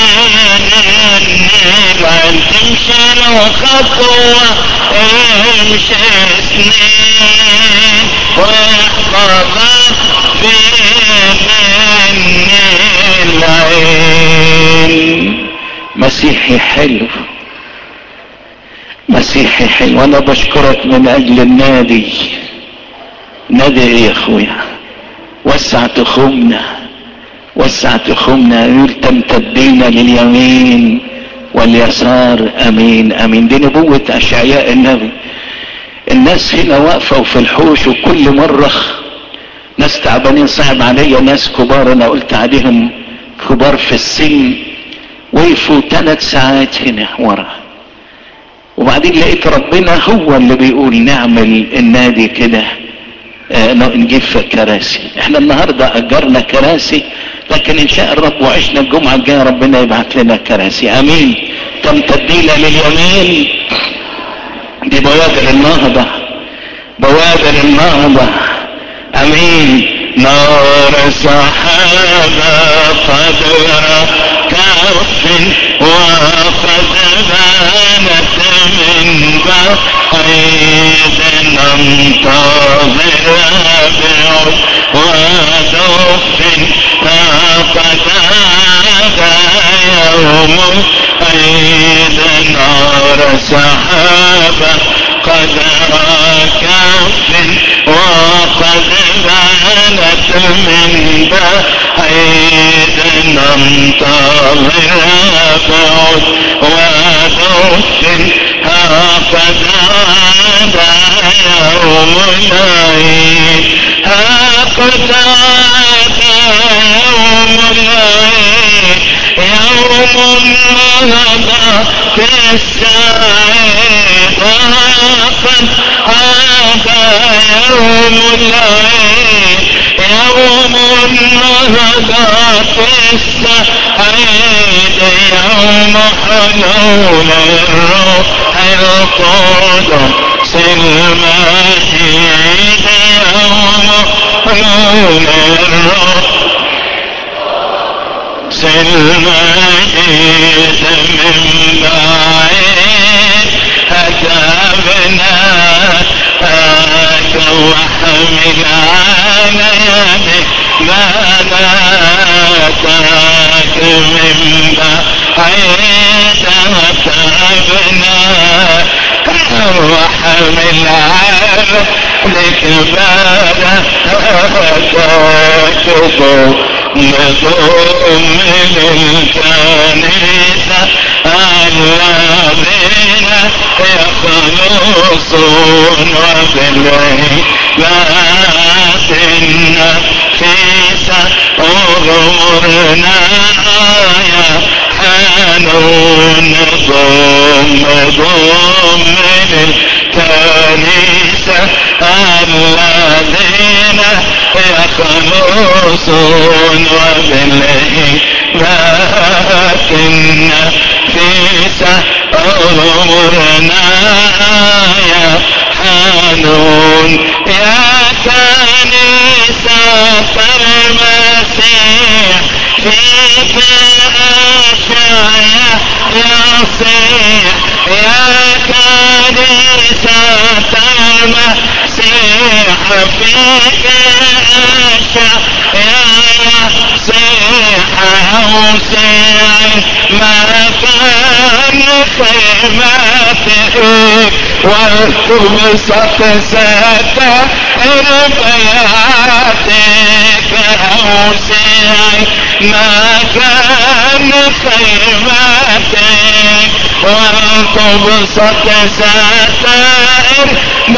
النيل تمشي له خطوة يمشي سنين ويحفظك في العين مسيحي حلو مسيحي حلو انا بشكرك من اجل النادي نادي ايه يا اخويا وسع تخومنا وسع تخومنا يقول تمتدين لليمين واليسار امين امين دي نبوة اشعياء النبي الناس هنا واقفة وفي الحوش وكل مرة ناس تعبانين صعب عليا ناس كبار انا قلت عليهم كبار في السن وقفوا ثلاث ساعات هنا ورا وبعدين لقيت ربنا هو اللي بيقول نعمل النادي كده آه نجيب في كراسي احنا النهاردة اجرنا كراسي لكن ان شاء الرب وعشنا الجمعة الجاية ربنا يبعت لنا كراسي امين تمتدين لليمين دي بوادر النهضة بوادر النهضة امين نار سحابة قدر كف وقد بانت من بعيد ننتظر بعد ودف فقد هذا يوم عيد نار سحابة قدر كف وقد بانت من بعيد ننتظر بعد ودف هكذا هذا يوم العيد هكذا هذا يوم العيد يوم النهضة في السعيد هكذا هذا يوم العيد يوم النهضة في السعيد يوم حلول الروح القدس المجيد يوم حلول الروح المجيد من بعيد هتابنا وحمل على يدك بناتك من بعيد وتعبنا وحمل عليك بناتك نضم من الكنيسة الذين يخلصون وبالعباد النفيسة أغمرنا يا حنون ضم ضم من الكنيسة الذين يخلصون وبالعباد النفيسة أغمرنا يا حنون يا كنيسة المسيح فيك أشعيا يصيح يا كنيسة المسيح فيك أشعيا يصيح أوسع مكان خيمتك والخمسة ستائر بياتك أوسع مكان خيمتك والخمسة ستائر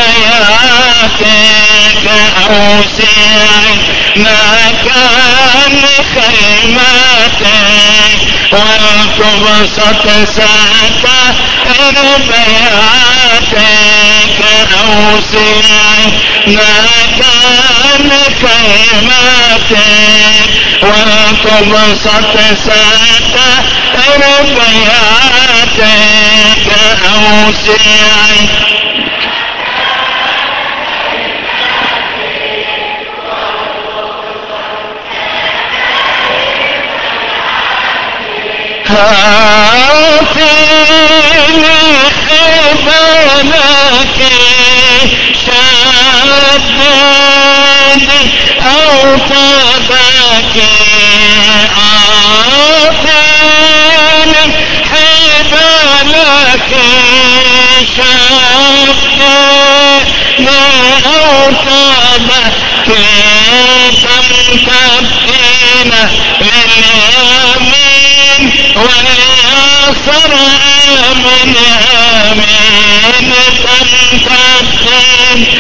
بياتك أوسع مكان خيمتك والقبصة ستائر بياتك أوسع مكان خيمتك والقبصة ستائر بياتك أوسع هاتيني حبالك شددي او تبكي عاطيني حبالك شددي او تبكي تمتبكينا لليمين واليسر آمن آمين تمتبكين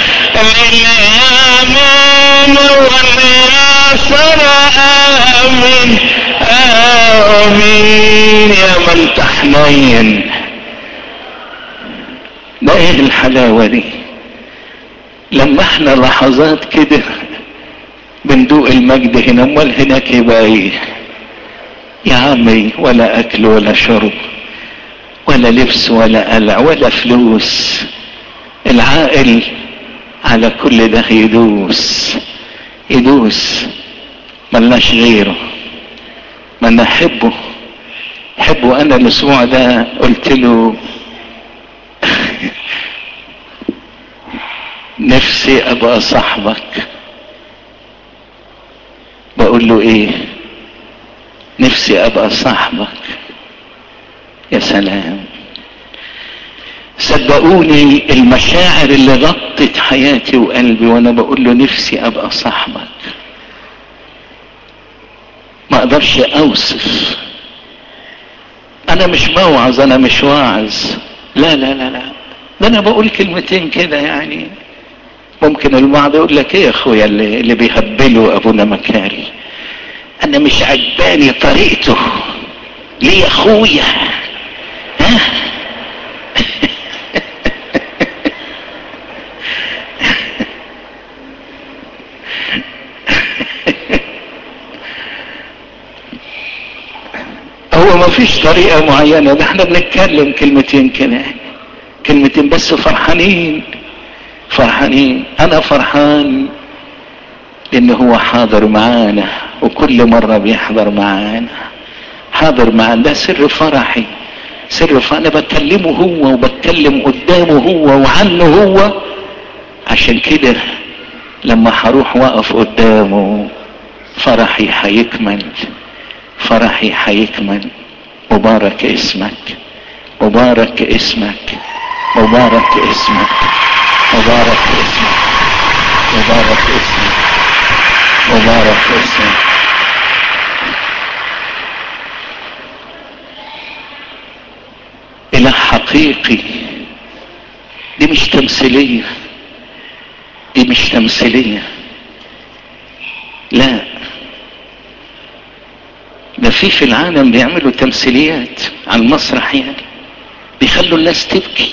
لليمين واليسر آمين آمين يا من تحنين ده ايه الحلاوة دي لما احنا لحظات كده بندوق المجد هنا امال هناك يبقى ايه يا عمي ولا اكل ولا شرب ولا لبس ولا قلع ولا فلوس العاقل على كل ده يدوس يدوس ملناش غيره ما نحبه حبه انا الاسبوع ده قلت له نفسي ابقى صاحبك بقول له ايه نفسي ابقى صاحبك يا سلام صدقوني المشاعر اللي غطت حياتي وقلبي وانا بقول له نفسي ابقى صاحبك ما اقدرش اوصف انا مش موعظ انا مش واعظ لا لا لا لا ده انا بقول كلمتين كده يعني ممكن البعض يقول لك ايه يا اخويا اللي, اللي بيهبلوا ابونا مكاري انا مش عجباني طريقته ليه يا اخويا ها هو ما فيش طريقة معينة ده احنا بنتكلم كلمتين كده كلمتين بس فرحانين فرحانين انا فرحان لان هو حاضر معانا وكل مرة بيحضر معانا حاضر معانا ده سر فرحي سر فرحي انا بكلمه هو وبتكلم قدامه هو وعنه هو عشان كده لما هروح واقف قدامه فرحي هيكمل فرحي هيكمل مبارك اسمك مبارك اسمك مبارك اسمك مبارك اسمك مبارك اسمك مبارك اسمك اله حقيقي دي مش تمثيلية دي مش تمثيلية لا ده في في العالم بيعملوا تمثيليات على المسرح يعني بيخلوا الناس تبكي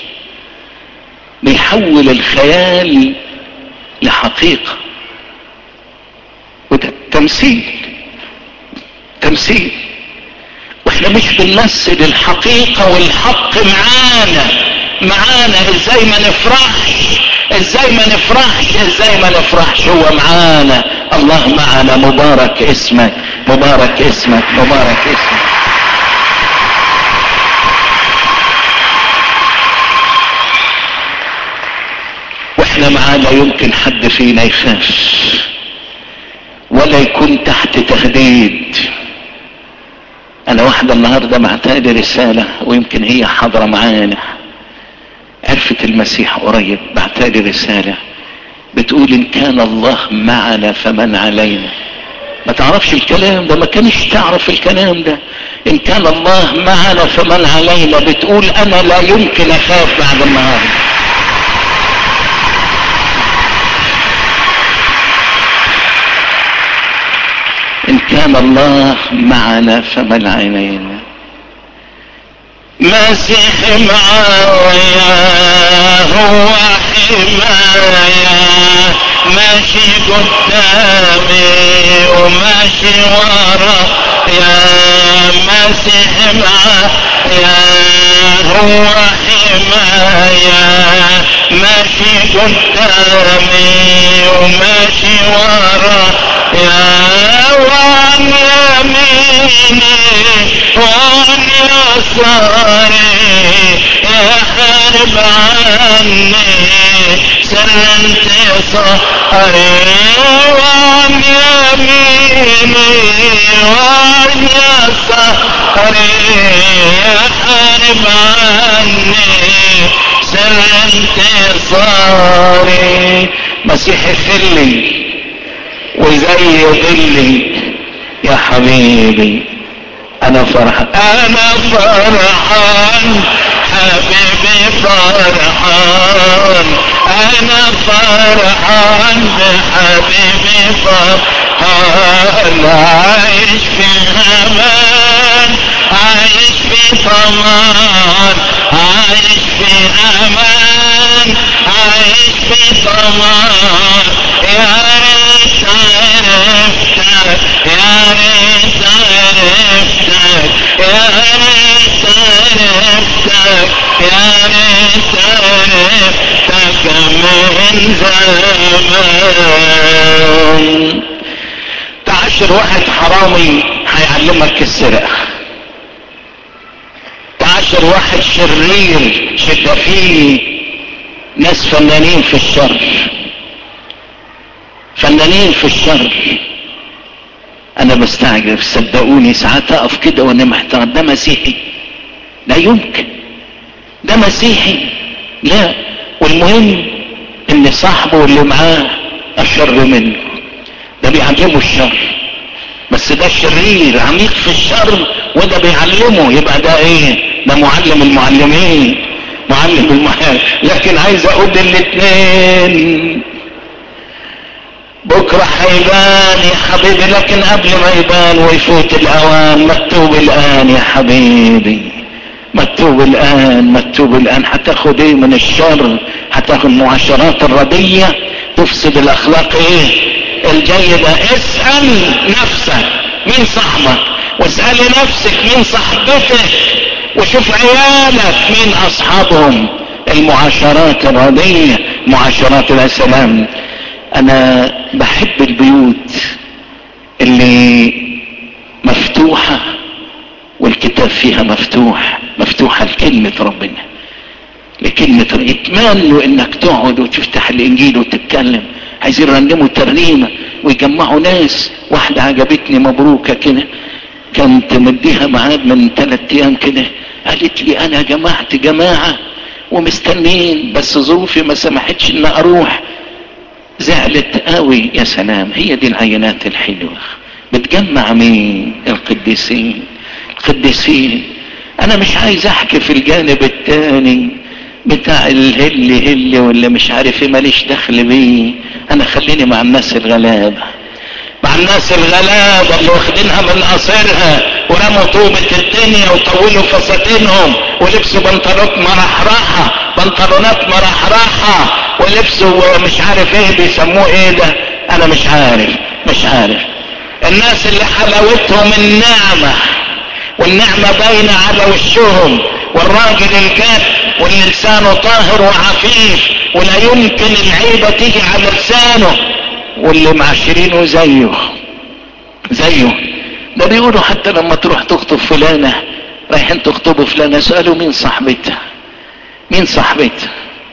بيحول الخيال لحقيقة وده تمثيل تمثيل واحنا مش بنمثل الحقيقة والحق معانا معانا ازاي ما نفرحش ازاي ما نفرحش ازاي ما نفرحش هو معانا الله معنا مبارك اسمك مبارك اسمك مبارك اسمك واحنا معاه لا يمكن حد فينا يخاف ولا يكون تحت تهديد انا واحدة النهاردة بعتالي رسالة ويمكن هي حاضرة معانا عرفت المسيح قريب بعتالي رسالة بتقول ان كان الله معنا فمن علينا ما تعرفش الكلام ده ما كانش تعرف الكلام ده ان كان الله معنا فمن علينا بتقول انا لا يمكن اخاف بعد النهارده ان كان الله معنا فمن علينا مسيح معايا هو حماية ماشي قدامي وماشي ورا يا مسيح معايا هو حماية ماشي قدامي وماشي ورا يا وعن يميني وعن يساري يحارب عني سر انتصاري وعن يميني وعن يساري يحارب عني سر انتصاري مسيح خلي وزي ظلي يا حبيبي انا فرحان انا فرحان حبيبي فرحان انا فرحان بحبيبي فرحان عايش في امان عايش في طمان عايش في امان عايش في طمان يا ريت عرفتك يا ريت عرفتك يا ريت عرفتك يا ريت عرفتك من زمان تعشر واحد حرامي هيعلمك السرقة تعشر واحد شرير شد فيه ناس فنانين في الشر فنانين في الشر انا بستعجب صدقوني ساعات اقف كده وانا محتار ده مسيحي لا يمكن ده مسيحي لا والمهم ان صاحبه اللي معاه اشر منه ده بيعلمه الشر بس ده شرير عميق في الشر وده بيعلمه يبقى ده ايه ده معلم المعلمين معلم المعلم لكن عايز اقول الاثنين بكرة هيبان يا حبيبي لكن قبل ما يبان ويفوت الاوان مكتوب الان يا حبيبي مكتوب الان مكتوب الان هتاخد ايه من الشر هتاخد المعاشرات الردية تفسد الاخلاق ايه الجيدة اسأل نفسك مين صاحبك واسألي نفسك مين صاحبتك وشوف عيالك مين اصحابهم المعاشرات الردية معاشرات السلام انا بحب البيوت اللي مفتوحة والكتاب فيها مفتوح مفتوحة لكلمة ربنا بكلمة يتمنوا انك تقعد وتفتح الانجيل وتتكلم عايزين يرنموا ترنيمة ويجمعوا ناس واحدة عجبتني مبروكة كده كانت مديها ميعاد من ثلاث ايام كده قالت لي انا جمعت جماعة ومستنين بس ظروفي ما سمحتش ان اروح زعلت قوي يا سلام هي دي العينات الحلوة بتجمع مين القديسين القديسين انا مش عايز احكي في الجانب التاني بتاع الهل هل ولا مش عارف ايه ماليش دخل بيه انا خليني مع الناس الغلابة مع الناس الغلابة اللي واخدينها من قصرها ورموا طوبة الدنيا وطولوا فساتينهم ولبسوا بنطلونات مرحرحة بنطلونات مرحرحة ولبسوا مش عارف ايه بيسموه ايه ده انا مش عارف مش عارف الناس اللي حلاوتهم النعمة والنعمة باينة على وشهم والراجل الجاد واللي لسانه طاهر وعفيف ولا يمكن العيبة تيجي على لسانه واللي معاشرينه زيه زيه ده بيقولوا حتى لما تروح تخطب فلانة رايحين تخطبوا فلانة سألوا مين صاحبتها مين صاحبتها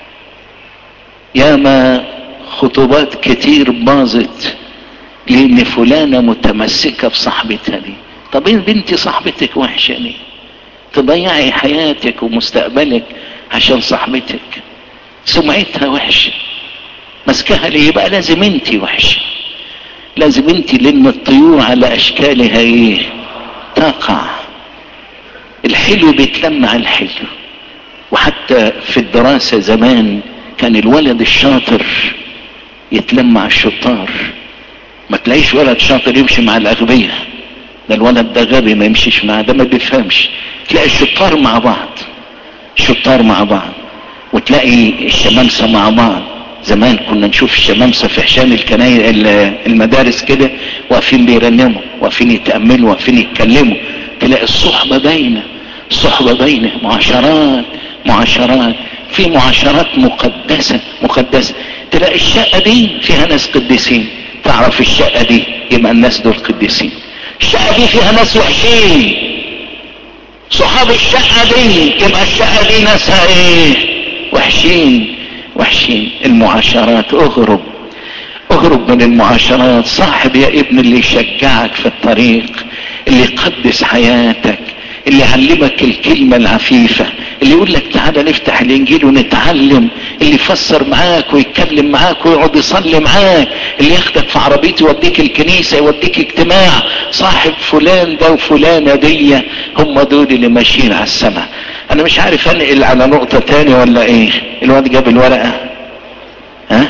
ياما خطوبات كتير باظت لان فلانة متمسكة بصاحبتها دي طب ايه بنتي صاحبتك وحشة ليه تضيعي حياتك ومستقبلك عشان صاحبتك سمعتها وحشة مسكها ليه يبقى لازم انت وحشة لازم انت لان الطيور على اشكالها ايه تقع الحلو بيتلمع الحلو وحتى في الدراسة زمان كان الولد الشاطر يتلمع الشطار ما تلاقيش ولد شاطر يمشي مع الاغبياء ده الولد ده غبي ما يمشيش معاه ده ما بيفهمش تلاقي الشطار مع بعض الشطار مع بعض وتلاقي الشمامسة مع بعض زمان كنا نشوف الشمامسة في حشان الكناية المدارس كده واقفين بيرنموا واقفين يتأملوا واقفين يتكلموا تلاقي الصحبة باينة الصحبة باينة معاشرات معاشرات في معاشرات مقدسة مقدسة تلاقي الشقة دي فيها ناس قديسين تعرف الشقة دي يبقى الناس دول قديسين الشقة دي فيها ناس وحشين صحاب الشقة دي يبقى الشقة دي ناسها ايه وحشين وحشين المعاشرات اغرب اغرب من المعاشرات صاحب يا ابن اللي يشجعك في الطريق اللي يقدس حياتك اللي يعلمك الكلمة العفيفة اللي يقول لك تعالى نفتح الانجيل ونتعلم اللي يفسر معاك ويتكلم معاك ويقعد يصلي معاك اللي ياخدك في عربيته يوديك الكنيسة يوديك اجتماع صاحب فلان ده وفلانة دي هم دول اللي ماشيين على السماء انا مش عارف انقل على نقطة تاني ولا ايه الواد جاب الورقة ها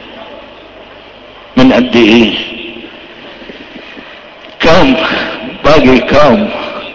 من قد ايه كم باقي كم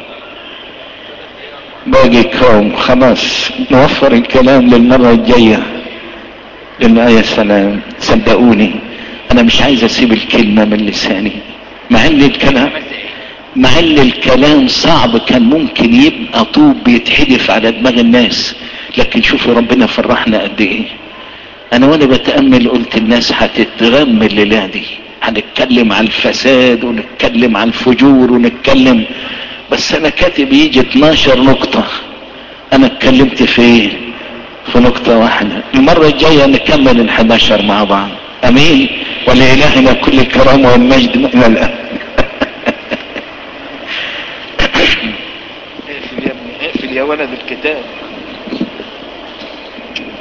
باقي كوم خلاص نوفر الكلام للمرة الجاية لأن يا سلام صدقوني أنا مش عايز أسيب الكلمة من لساني مع إن الكلام مع إن الكلام صعب كان ممكن يبقى طوب بيتحدف على دماغ الناس لكن شوفوا ربنا فرحنا قد إيه أنا وأنا بتأمل قلت الناس هتتغم الليلة دي هنتكلم عن الفساد ونتكلم عن الفجور ونتكلم بس انا كاتب يجي 12 نقطة انا اتكلمت في ايه في نقطة واحدة المرة الجاية نكمل ال 11 مع بعض امين ولإلهنا كل الكرامة والمجد من الان اقفل يا ابني اقفل يا ولد الكتاب